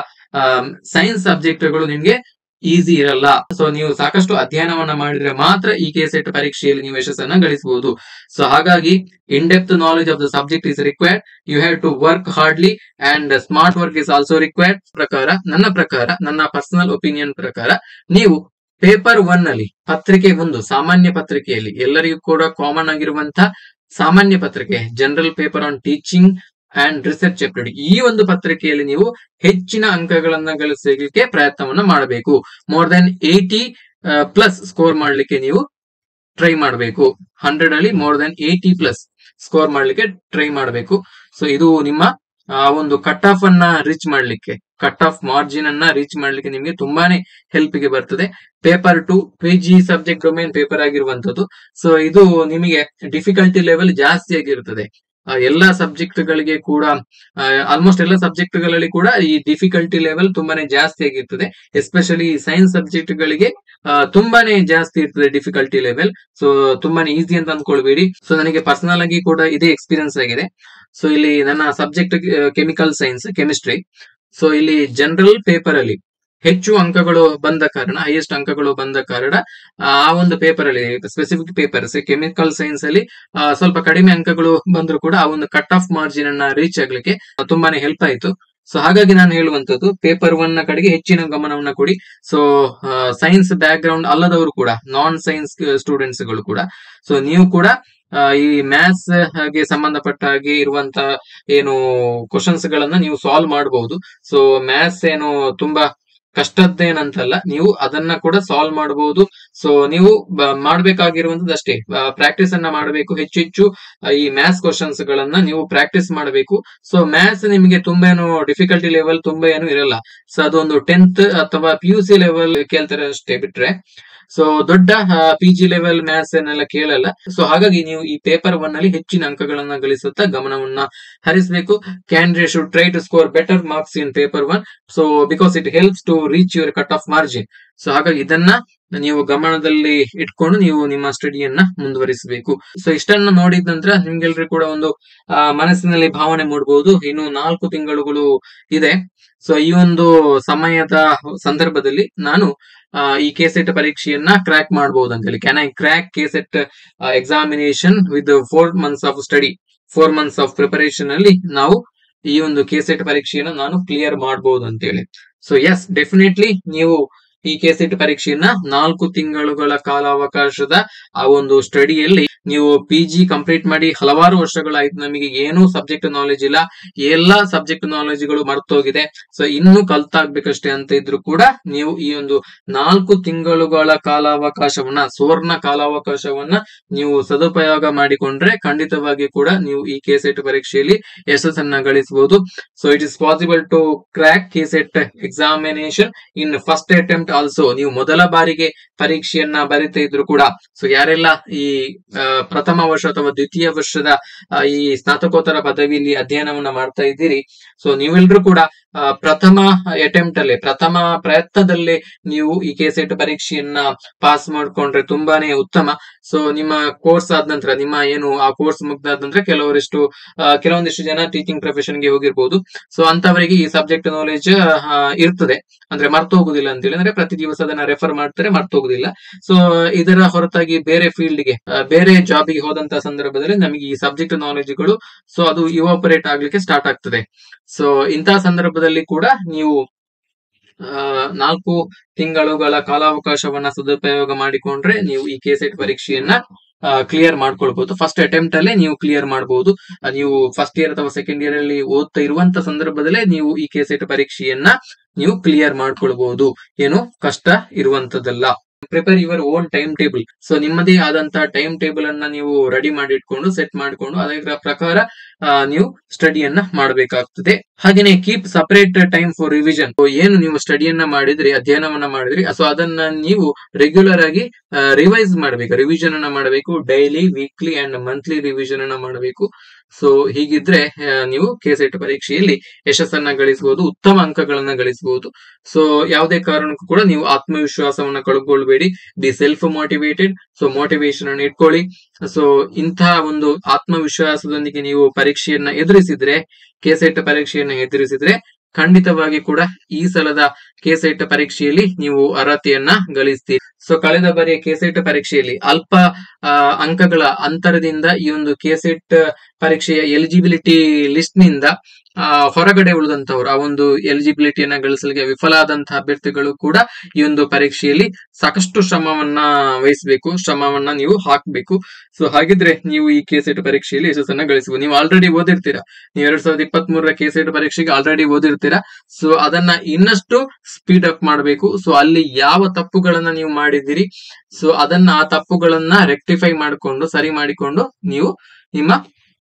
ಸೈನ್ಸ್ ಸಬ್ಜೆಕ್ಟ್ಗಳು ನಿಮ್ಗೆ ಈಸಿ ಇರಲ್ಲ ಸೊ ನೀವು ಸಾಕಷ್ಟು ಅಧ್ಯಯನವನ್ನ ಮಾಡಿದ್ರೆ ಮಾತ್ರ ಈ ಕೆಸೆಟ್ ಪರೀಕ್ಷೆಯಲ್ಲಿ ನೀವು ಯಶಸ್ಸನ್ನ ಗಳಿಸಬಹುದು ಸೊ ಹಾಗಾಗಿ in depth knowledge of the subject is required you have to work hardly and smart work is also required ಪ್ರಕಾರ ನನ್ನ ಪ್ರಕಾರ ನನ್ನ ಪರ್ಸನಲ್ ಒಪಿನಿಯನ್ ಪ್ರಕಾರ ನೀವು ಪೇಪರ್ ಒನ್ ಅಲ್ಲಿ ಪತ್ರಿಕೆ ಒಂದು ಸಾಮಾನ್ಯ ಪತ್ರಿಕೆಯಲ್ಲಿ ಎಲ್ಲರಿಗೂ ಕೂಡ ಕಾಮನ್ ಆಗಿರುವಂತಹ ಸಾಮಾನ್ಯ ಪತ್ರಿಕೆ general paper on teaching and research aptitude ಈ ಒಂದು ಪತ್ರಿಕೆಯಲ್ಲಿ ನೀವು ಹೆಚ್ಚಿನ ಅಂಕಗಳನ್ನ ಗಳಿಸಲಿಕ್ಕೆ ಪ್ರಯತ್ನವನ್ನ ಮಾಡಬೇಕು more than eighty plus score ಮಾಡ್ಲಿಕ್ಕೆ ನೀವು ಟ್ರೈ ಮಾಡಬೇಕು ಹಂಡ್ರೆಡ್ ಅಲ್ಲಿ more than eighty plus score ಮಾಡ್ಲಿಕ್ಕೆ ಟ್ರೈ ಮಾಡಬೇಕು ಸೊ ಇದು ನಿಮ್ಮ ಆ ಒಂದು ಕಟ್ ಆಫ್ ಅನ್ನ ರೀಚ್ ಮಾಡ್ಲಿಕ್ಕೆ ಕಟ್ ಆಫ್ ಮಾರ್ಜಿನ್ ಅನ್ನ ರೀಚ್ ಮಾಡ್ಲಿಕ್ಕೆ ನಿಮಗೆ ತುಂಬಾನೇ ಹೆಲ್ಪ್ ಗೆ ಬರ್ತದೆ paper two P G subject domain paper ಆಗಿರುವಂತದ್ದು ಸೊ ಇದು ನಿಮಗೆ ಡಿಫಿಕಲ್ಟಿ ಲೆವೆಲ್ ಜಾಸ್ತಿ ಆಗಿರುತ್ತದೆ ಆ, ಎಲ್ಲಾ ಸಬ್ಜೆಕ್ಟ್ ಗಳಿಗೆ ಕೂಡ ಆಲ್ಮೋಸ್ಟ್ ಎಲ್ಲ ಸಬ್ಜೆಕ್ಟ್ ಗಳಲ್ಲಿ ಕೂಡ ಈ ಡಿಫಿಕಲ್ಟಿ ಲೆವೆಲ್ ತುಂಬಾನೇ ಜಾಸ್ತಿ ಆಗಿರ್ತದೆ ಎಸ್ಪೆಷಲಿ ಸೈನ್ಸ್ ಸಬ್ಜೆಕ್ಟ್ ಗಳಿಗೆ ಆ, ತುಂಬಾನೇ ಜಾಸ್ತಿ ಇರ್ತದೆ ಡಿಫಿಕಲ್ಟಿ ಲೆವೆಲ್ ಸೊ ತುಂಬಾನೇ ಈಸಿ ಅಂತ ಅನ್ಕೊಳ್ಬೇಡಿ ಸೊ ನನಗೆ ಪರ್ಸನಲ್ ಆಗಿ ಕೂಡ ಇದೇ ಎಕ್ಸ್ಪೀರಿಯನ್ಸ್ ಆಗಿದೆ ಸೊ ಇಲ್ಲಿ ನನ್ನ subject chemical science chemistry so ಇಲ್ಲಿ ಜನರಲ್ ಪೇಪರ್ ಅಲ್ಲಿ ಹೆಚ್ಚು ಅಂಕಗಳು ಬಂದ ಕಾರಣ ಹೈಯೆಸ್ಟ್ ಅಂಕಗಳು ಬಂದ ಕಾರಣ ಆ ಒಂದು ಪೇಪರ್ ಅಲ್ಲಿ ಸ್ಪೆಸಿಫಿಕ್ ಪೇಪರ್ಸ್ ಕೆಮಿಕಲ್ ಸೈನ್ಸ್ ಅಲ್ಲಿ ಆ, ಸ್ವಲ್ಪ ಕಡಿಮೆ ಅಂಕಗಳು ಬಂದ್ರು ಕೂಡ ಆ ಒಂದು ಕಟ್ ಆಫ್ ಮಾರ್ಜಿನ್ ಅನ್ನ ರೀಚ್ ಆಗ್ಲಿಕ್ಕೆ ತುಂಬಾನೇ ಹೆಲ್ಪ್ ಆಯ್ತು ಸೊ ಹಾಗಾಗಿ ನಾನು ಹೇಳುವಂತದ್ದು ಪೇಪರ್ ಒನ್ ನ ಕಡೆಗೆ ಹೆಚ್ಚಿನ ಗಮನವನ್ನ ಕೊಡಿ ಸೊ ಸೈನ್ಸ್ ಬ್ಯಾಕ್ ಗ್ರೌಂಡ್ ಅಲ್ಲದವರು ಕೂಡ ನಾನ್ ಸೈನ್ಸ್ ಸ್ಟೂಡೆಂಟ್ಸ್ ಗಳು ಕೂಡ ಸೊ ನೀವು ಕೂಡ ಆ, ಈ ಮ್ಯಾಥ್ಸ್ ಗೆ ಸಂಬಂಧಪಟ್ಟ ಹಾಗೆ ಇರುವಂತ ಏನು ಕ್ವಶನ್ಸ್ ಗಳನ್ನ ನೀವು ಸಾಲ್ವ್ ಮಾಡಬಹುದು ಸೊ ಮ್ಯಾಥ್ಸ್ ಏನು ತುಂಬಾ ಕಷ್ಟದ್ದೇನಂತಲ್ಲ ನೀವು ಅದನ್ನ ಕೂಡ ಸಾಲ್ವ್ ಮಾಡಬಹುದು ಸೊ ನೀವು ಬ- ಮಾಡ್ಬೇಕಾಗಿರುವಂತದ್ದು ಅಷ್ಟೇ ಪ್ರಾಕ್ಟೀಸ್ ಅನ್ನ ಮಾಡಬೇಕು ಹೆಚ್ಚು ಹೆಚ್ಚು ಆ, ಈ ಮ್ಯಾಥ್ಸ್ ಕ್ವಶನ್ಸ್ ಗಳನ್ನ ನೀವು ಪ್ರಾಕ್ಟೀಸ್ ಮಾಡಬೇಕು ಸೊ ಮ್ಯಾಥ್ಸ್ ನಿಮಗೆ ತುಂಬಾ ಏನು ಡಿಫಿಕಲ್ಟಿ ಲೆವೆಲ್ ತುಂಬಾ ಏನು ಇರಲ್ಲ ಸೊ ಅದೊಂದು ಟೆಂತ್ ಅಥವಾ ಪಿ ಯು ಸಿ ಲೆವೆಲ್ ಕೇಳ್ತಾರೆ ಅಷ್ಟೇ ಬಿಟ್ರೆ ಸೊ ದೊಡ್ಡ ಪಿ ಜಿ ಲೆವೆಲ್ ಮ್ಯಾಥ್ಸ್ ಏನೆಲ್ಲ ಕೇಳಲ್ಲ ಸೊ ಹಾಗಾಗಿ ನೀವು ಈ ಪೇಪರ್ ಒನ್ ಅಲ್ಲಿ ಹೆಚ್ಚಿನ ಅಂಕಗಳನ್ನ ಗಳಿಸುತ್ತಾ ಗಮನವನ್ನ ಹರಿಸಬೇಕು candidate should try to score better marks in paper one so because it helps to reach your cut off margin so ಹಾಗಾಗಿ ಇದನ್ನ ನೀವು ಗಮನದಲ್ಲಿ ಇಟ್ಕೊಂಡು ನೀವು ನಿಮ್ಮ ಸ್ಟಡಿಯನ್ನ ಮುಂದುವರಿಸಬೇಕು ಸೊ ಇಷ್ಟನ್ನ ನೋಡಿದ ನಂತರ ನಿಮ್ಗೆಲ್ರಿಗೂ ಕೂಡ ಒಂದು ಆ, ಮನಸ್ಸಿನಲ್ಲಿ ಭಾವನೆ ಮೂಡಬಹುದು ಇನ್ನು ನಾಲ್ಕು ತಿಂಗಳುಗಳು ಇದೆ ಸೊ ಈ ಒಂದು ಸಮಯದ ಸಂದರ್ಭದಲ್ಲಿ ನಾನು ಆ, ಈ ಕೆಸೆಟ್ ಪರೀಕ್ಷೆಯನ್ನ ಕ್ರ್ಯಾಕ್ ಮಾಡಬಹುದು ಅಂತ ಹೇಳಿ can I crack KSET examination with four months of study four months of preparation ಅಲ್ಲಿ ನಾವು ಈ ಒಂದು ಕೆಸೆಟ್ ಪರೀಕ್ಷೆಯನ್ನ ನಾನು ಕ್ಲಿಯರ್ ಮಾಡಬಹುದು ಅಂತ ಹೇಳಿ ಸೊ ಎಸ್ ಡೆಫಿನೆಟ್ಲಿ ನೀವು ಈ ಕೆಸೆಟ್ ಪರೀಕ್ಷೆಯನ್ನ ನಾಲ್ಕು ತಿಂಗಳುಗಳ ಕಾಲಾವಕಾಶದ ಆ ಒಂದು ಸ್ಟಡಿಯಲ್ಲಿ ನೀವು ಪಿ ಜಿ ಕಂಪ್ಲೀಟ್ ಮಾಡಿ ಹಲವಾರು ವರ್ಷಗಳಾಯ್ತು ನಮಗೆ ಏನೂ ಸಬ್ಜೆಕ್ಟ್ ನಾಲೆಜ್ ಇಲ್ಲ ಎಲ್ಲಾ ಸಬ್ಜೆಕ್ಟ್ ನಾಲೆಜ್ಗಳು ಮರ್ತೋಗಿದೆ ಸೊ ಇನ್ನು ಕಲ್ತಾಗ್ಬೇಕಷ್ಟೇ ಅಂತ ಇದ್ರು ಕೂಡ ನೀವು ಈ ಒಂದು ನಾಲ್ಕು ತಿಂಗಳುಗಳ ಕಾಲಾವಕಾಶವನ್ನ ಸುವರ್ಣ ಕಾಲಾವಕಾಶವನ್ನ ನೀವು ಸದುಪಯೋಗ ಮಾಡಿಕೊಂಡ್ರೆ ಖಂಡಿತವಾಗಿ ಕೂಡ ನೀವು ಈ ಕೆ ಸೆಟ್ ಪರೀಕ್ಷೆಯಲ್ಲಿ ಯಶಸ್ಸನ್ನ ಗಳಿಸಬಹುದು so it is possible to crack K SET examination in first attempt also ನೀವು ಮೊದಲ ಬಾರಿಗೆ ಪರೀಕ್ಷೆಯನ್ನ ಬರಿತಾ ಇದ್ರು ಕೂಡ ಸೊ ಯಾರೆಲ್ಲ ಈ ಆ, ಪ್ರಥಮ ವರ್ಷ ಅಥವಾ ದ್ವಿತೀಯ ವರ್ಷದ ಆ, ಈ ಸ್ನಾತಕೋತ್ತರ ಪದವಿಯಲ್ಲಿ ಅಧ್ಯಯನವನ್ನ ಮಾಡ್ತಾ ಇದ್ದೀರಿ ಸೊ ನೀವೆಲ್ಲರೂ ಕೂಡ ಆ, ಪ್ರಥಮ ಅಟೆಂಪ್ಟ್ ಅಲ್ಲೇ ಪ್ರಥಮ ಪ್ರಯತ್ನದಲ್ಲೇ ನೀವು ಈ ಕೆ ಸೆಟ್ ಪರೀಕ್ಷೆಯನ್ನ ಪಾಸ್ ಮಾಡ್ಕೊಂಡ್ರೆ ತುಂಬಾನೇ ಉತ್ತಮ ಸೊ ನಿಮ್ಮ ಕೋರ್ಸ್ ಆದ ನಂತರ ನಿಮ್ಮ ಏನು ಆ ಕೋರ್ಸ್ ಮುಗ್ದಾದ ನಂತರ ಕೆಲವರಿಷ್ಟು ಆ, ಕೆಲವೊಂದಿಷ್ಟು ಜನ ಟೀಚಿಂಗ್ ಪ್ರೊಫೆಷನ್ ಗೆ ಹೋಗಿರ್ಬೋದು ಸೊ ಅಂತವರಿಗೆ ಈ ಸಬ್ಜೆಕ್ಟ್ ನಾಲೆಜ್ ಇರ್ತದೆ ಅಂದ್ರೆ ಮರ್ತು ಹೋಗುದಿಲ್ಲ ಅಂತೇಳಿ ಅಂದ್ರೆ ಪ್ರತಿ ದಿವಸ ಅದನ್ನ ರೆಫರ್ ಮಾಡ್ತಾರೆ ಮರ್ತು ಹೋಗುದಿಲ್ಲ ಸೊ ಇದರ ಹೊರತಾಗಿ ಬೇರೆ ಫೀಲ್ಡ್ ಗೆ ಆ, ಬೇರೆ ಜಾಬಿಗೆ ಹೋದಂತ ಸಂದರ್ಭದಲ್ಲಿ ನಮಗೆ ಈ ಸಬ್ಜೆಕ್ಟ್ ನಾಲೆಜ್ಗಳು ಸೊ ಅದು ಇವಾಪರೇಟ್ ಆಗ್ಲಿಕ್ಕೆ ಸ್ಟಾರ್ಟ್ ಆಗ್ತದೆ ಸೊ ಇಂತಹ ಸಂದರ್ಭದಲ್ಲಿ ಕೂಡ ನೀವು ಆ, ನಾಲ್ಕು ತಿಂಗಳುಗಳ ಕಾಲಾವಕಾಶವನ್ನ ಸದುಪಯೋಗ ಮಾಡಿಕೊಂಡ್ರೆ ನೀವು ಈ ಕೆ ಸೆಟ್ ಪರೀಕ್ಷೆಯನ್ನ ಕ್ಲಿಯರ್ ಮಾಡ್ಕೊಳ್ಬಹುದು ಫಸ್ಟ್ ಅಟೆಂಪ್ಟ್ ಅಲ್ಲೇ ನೀವು ಕ್ಲಿಯರ್ ಮಾಡಬಹುದು ನೀವು ಫಸ್ಟ್ ಇಯರ್ ಅಥವಾ ಸೆಕೆಂಡ್ ಇಯರ್ ಅಲ್ಲಿ ಓದ್ತಾ ಇರುವಂತ ಸಂದರ್ಭದಲ್ಲೇ ನೀವು ಈ ಕೆ ಸೆಟ್ ಪರೀಕ್ಷೆಯನ್ನ ನೀವು ಕ್ಲಿಯರ್ ಮಾಡ್ಕೊಳ್ಬಹುದು ಏನು ಕಷ್ಟ ಇರುವಂತದ್ದಲ್ಲ prepare your own time table so ನಿಮ್ಮದೇ ಆದಂತಹ ಟೈಮ್ ಟೇಬಲ್ ಅನ್ನ ನೀವು ರೆಡಿ ಮಾಡಿ ಇಟ್ಕೊಂಡು ಸೆಟ್ ಮಾಡಿಕೊಂಡು ಅದರ ಪ್ರಕಾರ ಆ, ನೀವು ಸ್ಟಡಿಯನ್ನ ಮಾಡಬೇಕಾಗ್ತದೆ ಹಾಗೇನೆ keep separate time for revision ಏನು ನೀವು ಸ್ಟಡಿಯನ್ನ ಮಾಡಿದ್ರಿ ಅಧ್ಯಯನವನ್ನ ಮಾಡಿದ್ರಿ ಸೊ ಅದನ್ನ ನೀವು ರೆಗ್ಯುಲರ್ ಆಗಿ ರಿವೈಸ್ ಮಾಡಬೇಕು ರಿವಿಷನ್ ಅನ್ನ ಮಾಡಬೇಕು daily weekly and monthly revision ಅನ್ನ ಮಾಡಬೇಕು ಸೊ ಹೀಗಿದ್ರೆ ಆ, ನೀವು ಕೆ ಸೆಟ್ ಪರೀಕ್ಷೆಯಲ್ಲಿ ಯಶಸ್ಸನ್ನ ಗಳಿಸಬಹುದು ಉತ್ತಮ ಅಂಕಗಳನ್ನ ಗಳಿಸಬಹುದು ಸೊ ಯಾವುದೇ ಕಾರಣಕ್ಕೂ ಕೂಡ ನೀವು ಆತ್ಮವಿಶ್ವಾಸವನ್ನ ಕಳ್ಕೊಳ್ಬೇಡಿ be self motivated so motivation ಅನ್ನು ಇಟ್ಕೊಳ್ಳಿ ಸೊ ಇಂತಹ ಒಂದು ಆತ್ಮವಿಶ್ವಾಸದೊಂದಿಗೆ ನೀವು ಪರೀಕ್ಷೆಯನ್ನ ಎದುರಿಸಿದ್ರೆ ಕೆ ಸೆಟ್ ಪರೀಕ್ಷೆಯನ್ನ ಎದುರಿಸಿದ್ರೆ ಖಂಡಿತವಾಗಿ ಕೂಡ ಈ ಸಲದ ಕೆ ಸೆಟ್ ಪರೀಕ್ಷೆಯಲ್ಲಿ ನೀವು ಅರ್ಹತೆಯನ್ನ ಗಳಿಸ್ತೀರಿ ಸೊ ಕಳೆದ ಬಾರಿಯ ಕೆ ಸೆಟ್ ಪರೀಕ್ಷೆಯಲ್ಲಿ ಅಲ್ಪ ಆ, ಅಂಕಗಳ ಅಂತರದಿಂದ ಈ ಒಂದು ಕೆ ಸೆಟ್ ಪರೀಕ್ಷೆಯ ಎಲಿಜಿಬಿಲಿಟಿ ಲಿಸ್ಟ್ ನಿಂದ ಆ, ಹೊರಗಡೆ ಉಳಿದಂತವ್ರು ಆ ಒಂದು ಎಲಿಜಿಬಿಲಿಟಿಯನ್ನ ಗಳಿಸಲಿಕ್ಕೆ ವಿಫಲ ಆದಂತಹ ಅಭ್ಯರ್ಥಿಗಳು ಕೂಡ ಈ ಒಂದು ಪರೀಕ್ಷೆಯಲ್ಲಿ ಸಾಕಷ್ಟು ಶ್ರಮವನ್ನ ವಹಿಸಬೇಕು ಶ್ರಮವನ್ನ ನೀವು ಹಾಕ್ಬೇಕು ಸೊ ಹಾಗಿದ್ರೆ ನೀವು ಈ ಕೆ ಸೆಟ್ ಪರೀಕ್ಷೆಯಲ್ಲಿ ಯಶಸ್ಸನ್ನ ಗಳಿಸಬಹುದು ನೀವು ಆಲ್ರೆಡಿ ಓದಿರ್ತೀರಾ ನೀವು ಎರಡ್ ಸಾವಿರದ ಇಪ್ಪತ್ತ್ ಮೂರರ ಕೆ ಸೆಟ್ ಪರೀಕ್ಷೆಗೆ ಆಲ್ರೆಡಿ ಓದಿರ್ತೀರಾ ಸೊ ಅದನ್ನ ಇನ್ನಷ್ಟು ಸ್ಪೀಡ್ ಅಪ್ ಮಾಡಬೇಕು ಸೊ ಅಲ್ಲಿ ಯಾವ ತಪ್ಪುಗಳನ್ನ ನೀವು ಮಾಡಿದಿರಿ ಸೊ ಅದನ್ನ ಆ ತಪ್ಪುಗಳನ್ನ ರೆಕ್ಟಿಫೈ ಮಾಡಿಕೊಂಡು ಸರಿ ಮಾಡಿಕೊಂಡು ನೀವು ನಿಮ್ಮ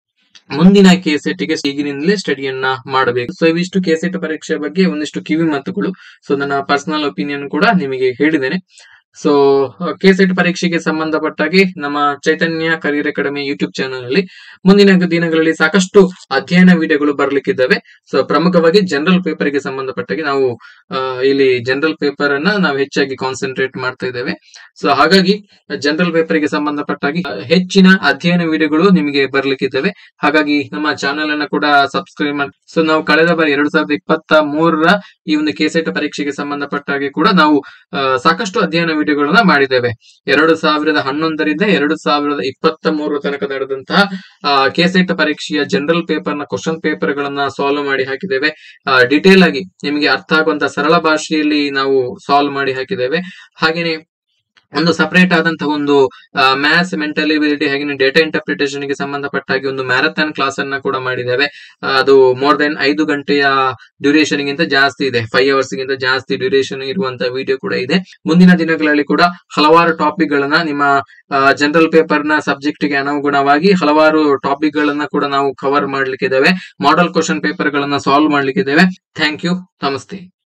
ಮುಂದಿನ ಕೆ ಗೆ ಈಗಿನಿಂದಲೇ ಸ್ಟಡಿಯನ್ನ ಮಾಡಬೇಕು ಸೊ ಇವಿಷ್ಟು ಕೆ ಸೆಟ್ ಪರೀಕ್ಷೆ ಬಗ್ಗೆ ಒಂದಿಷ್ಟು ಕಿವಿ ಮಾತುಗಳು ಸೊ ನನ್ನ ಪರ್ಸನಲ್ ಒಪಿನಿಯನ್ ಕೂಡ ನಿಮಗೆ ಹೇಳಿದ್ದೇನೆ ಸೊ ಕೆ ಸೆಟ್ ಪರೀಕ್ಷೆಗೆ ಸಂಬಂಧಪಟ್ಟಾಗಿ ನಮ್ಮ Chaitanya career academy YouTube channel ಅಲ್ಲಿ ಮುಂದಿನ ದಿನಗಳಲ್ಲಿ ಸಾಕಷ್ಟು ಅಧ್ಯಯನ ವಿಡಿಯೋಗಳು ಬರ್ಲಿಕ್ಕಿದ್ದಾವೆ ಸೊ ಪ್ರಮುಖವಾಗಿ ಜನರಲ್ ಪೇಪರ್ ಗೆ ಸಂಬಂಧಪಟ್ಟಾಗಿ ನಾವು ಆ, ಇಲ್ಲಿ ಜನರಲ್ ಪೇಪರ್ ಅನ್ನ ನಾವು ಹೆಚ್ಚಾಗಿ ಕಾನ್ಸಂಟ್ರೇಟ್ ಮಾಡ್ತಾ ಇದ್ದೇವೆ ಸೊ ಹಾಗಾಗಿ ಜನರಲ್ ಪೇಪರ್ ಗೆ ಸಂಬಂಧಪಟ್ಟಾಗಿ ಆ, ಹೆಚ್ಚಿನ ಅಧ್ಯಯನ ವಿಡಿಯೋಗಳು ನಿಮಗೆ ಬರ್ಲಿಕ್ಕಿದ್ದಾವೆ ಹಾಗಾಗಿ ನಮ್ಮ ಚಾನೆಲ್ ಅನ್ನ ಕೂಡ ಸಬ್ಸ್ಕ್ರೈಬ್ ಮಾಡಿ ಸೊ ನಾವು ಕಳೆದ ಬಾರಿ ಎರಡ್ ಸಾವಿರದ ಇಪ್ಪತ್ತ ಮೂರರ ಈ ಒಂದು ಕೆಸೆಟ್ ಪರೀಕ್ಷೆಗೆ ಸಂಬಂಧಪಟ್ಟ ಹಾಗೆ ಕೂಡ ನಾವು ಆ, ಸಾಕಷ್ಟು ಅಧ್ಯಯನ ವಿಡಿಯೋಗಳನ್ನ ಮಾಡಿದ್ದೇವೆ ಎರಡು ಸಾವಿರದ ಹನ್ನೊಂದರಿಂದ ಎರಡು ಸಾವಿರದ ಇಪ್ಪತ್ತ ಮೂರರ ತನಕ ನಡೆದಂತಹ ಕೆಸೆಟ್ ಪರೀಕ್ಷೆಯ ಜನರಲ್ ಪೇಪರ್ ನ ಕ್ವಶನ್ ಪೇಪರ್ ಗಳನ್ನ ಸಾಲ್ವ್ ಮಾಡಿ ಹಾಕಿದ್ದೇವೆ ಡಿಟೇಲ್ ಆಗಿ ನಿಮಗೆ ಅರ್ಥ ಆಗುವಂತ ಸರಳ ಭಾಷೆಯಲ್ಲಿ ನಾವು ಸಾಲ್ವ್ ಮಾಡಿ ಹಾಕಿದ್ದೇವೆ ಹಾಗೇನೆ ಒಂದು ಸಪರೇಟ್ ಆದಂತಹ ಒಂದು ಮ್ಯಾಥ್ಸ್ ಮೆಂಟಲ್ ಎಬಿಲಿಟಿ ಹಾಗೆ ಡೇಟಾ ಇಂಟರ್ಪ್ರಿಟೇಷನ್ ಗೆ ಸಂಬಂಧಪಟ್ಟ ಹಾಗೆ ಒಂದು ಮ್ಯಾರಥಾನ್ ಕ್ಲಾಸ್ ಅನ್ನ ಕೂಡ ಮಾಡಿದ್ದೇವೆ ಆ, ಅದು ಮೋರ್ ದೆನ್ ಐದು ಗಂಟೆಯ ಡ್ಯೂರೇಷನ್ ಗಿಂತ ಜಾಸ್ತಿ ಇದೆ ಫೈವ್ ಅವರ್ಸ್ ಗಿಂತ ಜಾಸ್ತಿ ಡ್ಯೂರೇಷನ್ ಇರುವಂತಹ ವಿಡಿಯೋ ಕೂಡ ಇದೆ ಮುಂದಿನ ದಿನಗಳಲ್ಲಿ ಕೂಡ ಹಲವಾರು ಟಾಪಿಕ್ ಗಳನ್ನ ನಿಮ್ಮ ಜನರಲ್ ಪೇಪರ್ ನ ಸಬ್ಜೆಕ್ಟ್ ಗೆ ಅನುಗುಣವಾಗಿ ಹಲವಾರು ಟಾಪಿಕ್ ಗಳನ್ನ ಕೂಡ ನಾವು ಕವರ್ ಮಾಡ್ಲಿಕ್ಕಿದ್ದೇವೆ ಮಾಡೆಲ್ ಕ್ವಶನ್ ಪೇಪರ್ ಗಳನ್ನ ಸಾಲ್ವ್ ಮಾಡ್ಲಿಕ್ಕಿದ್ದೇವೆ ಥ್ಯಾಂಕ್ ಯು ನಮಸ್ತೆ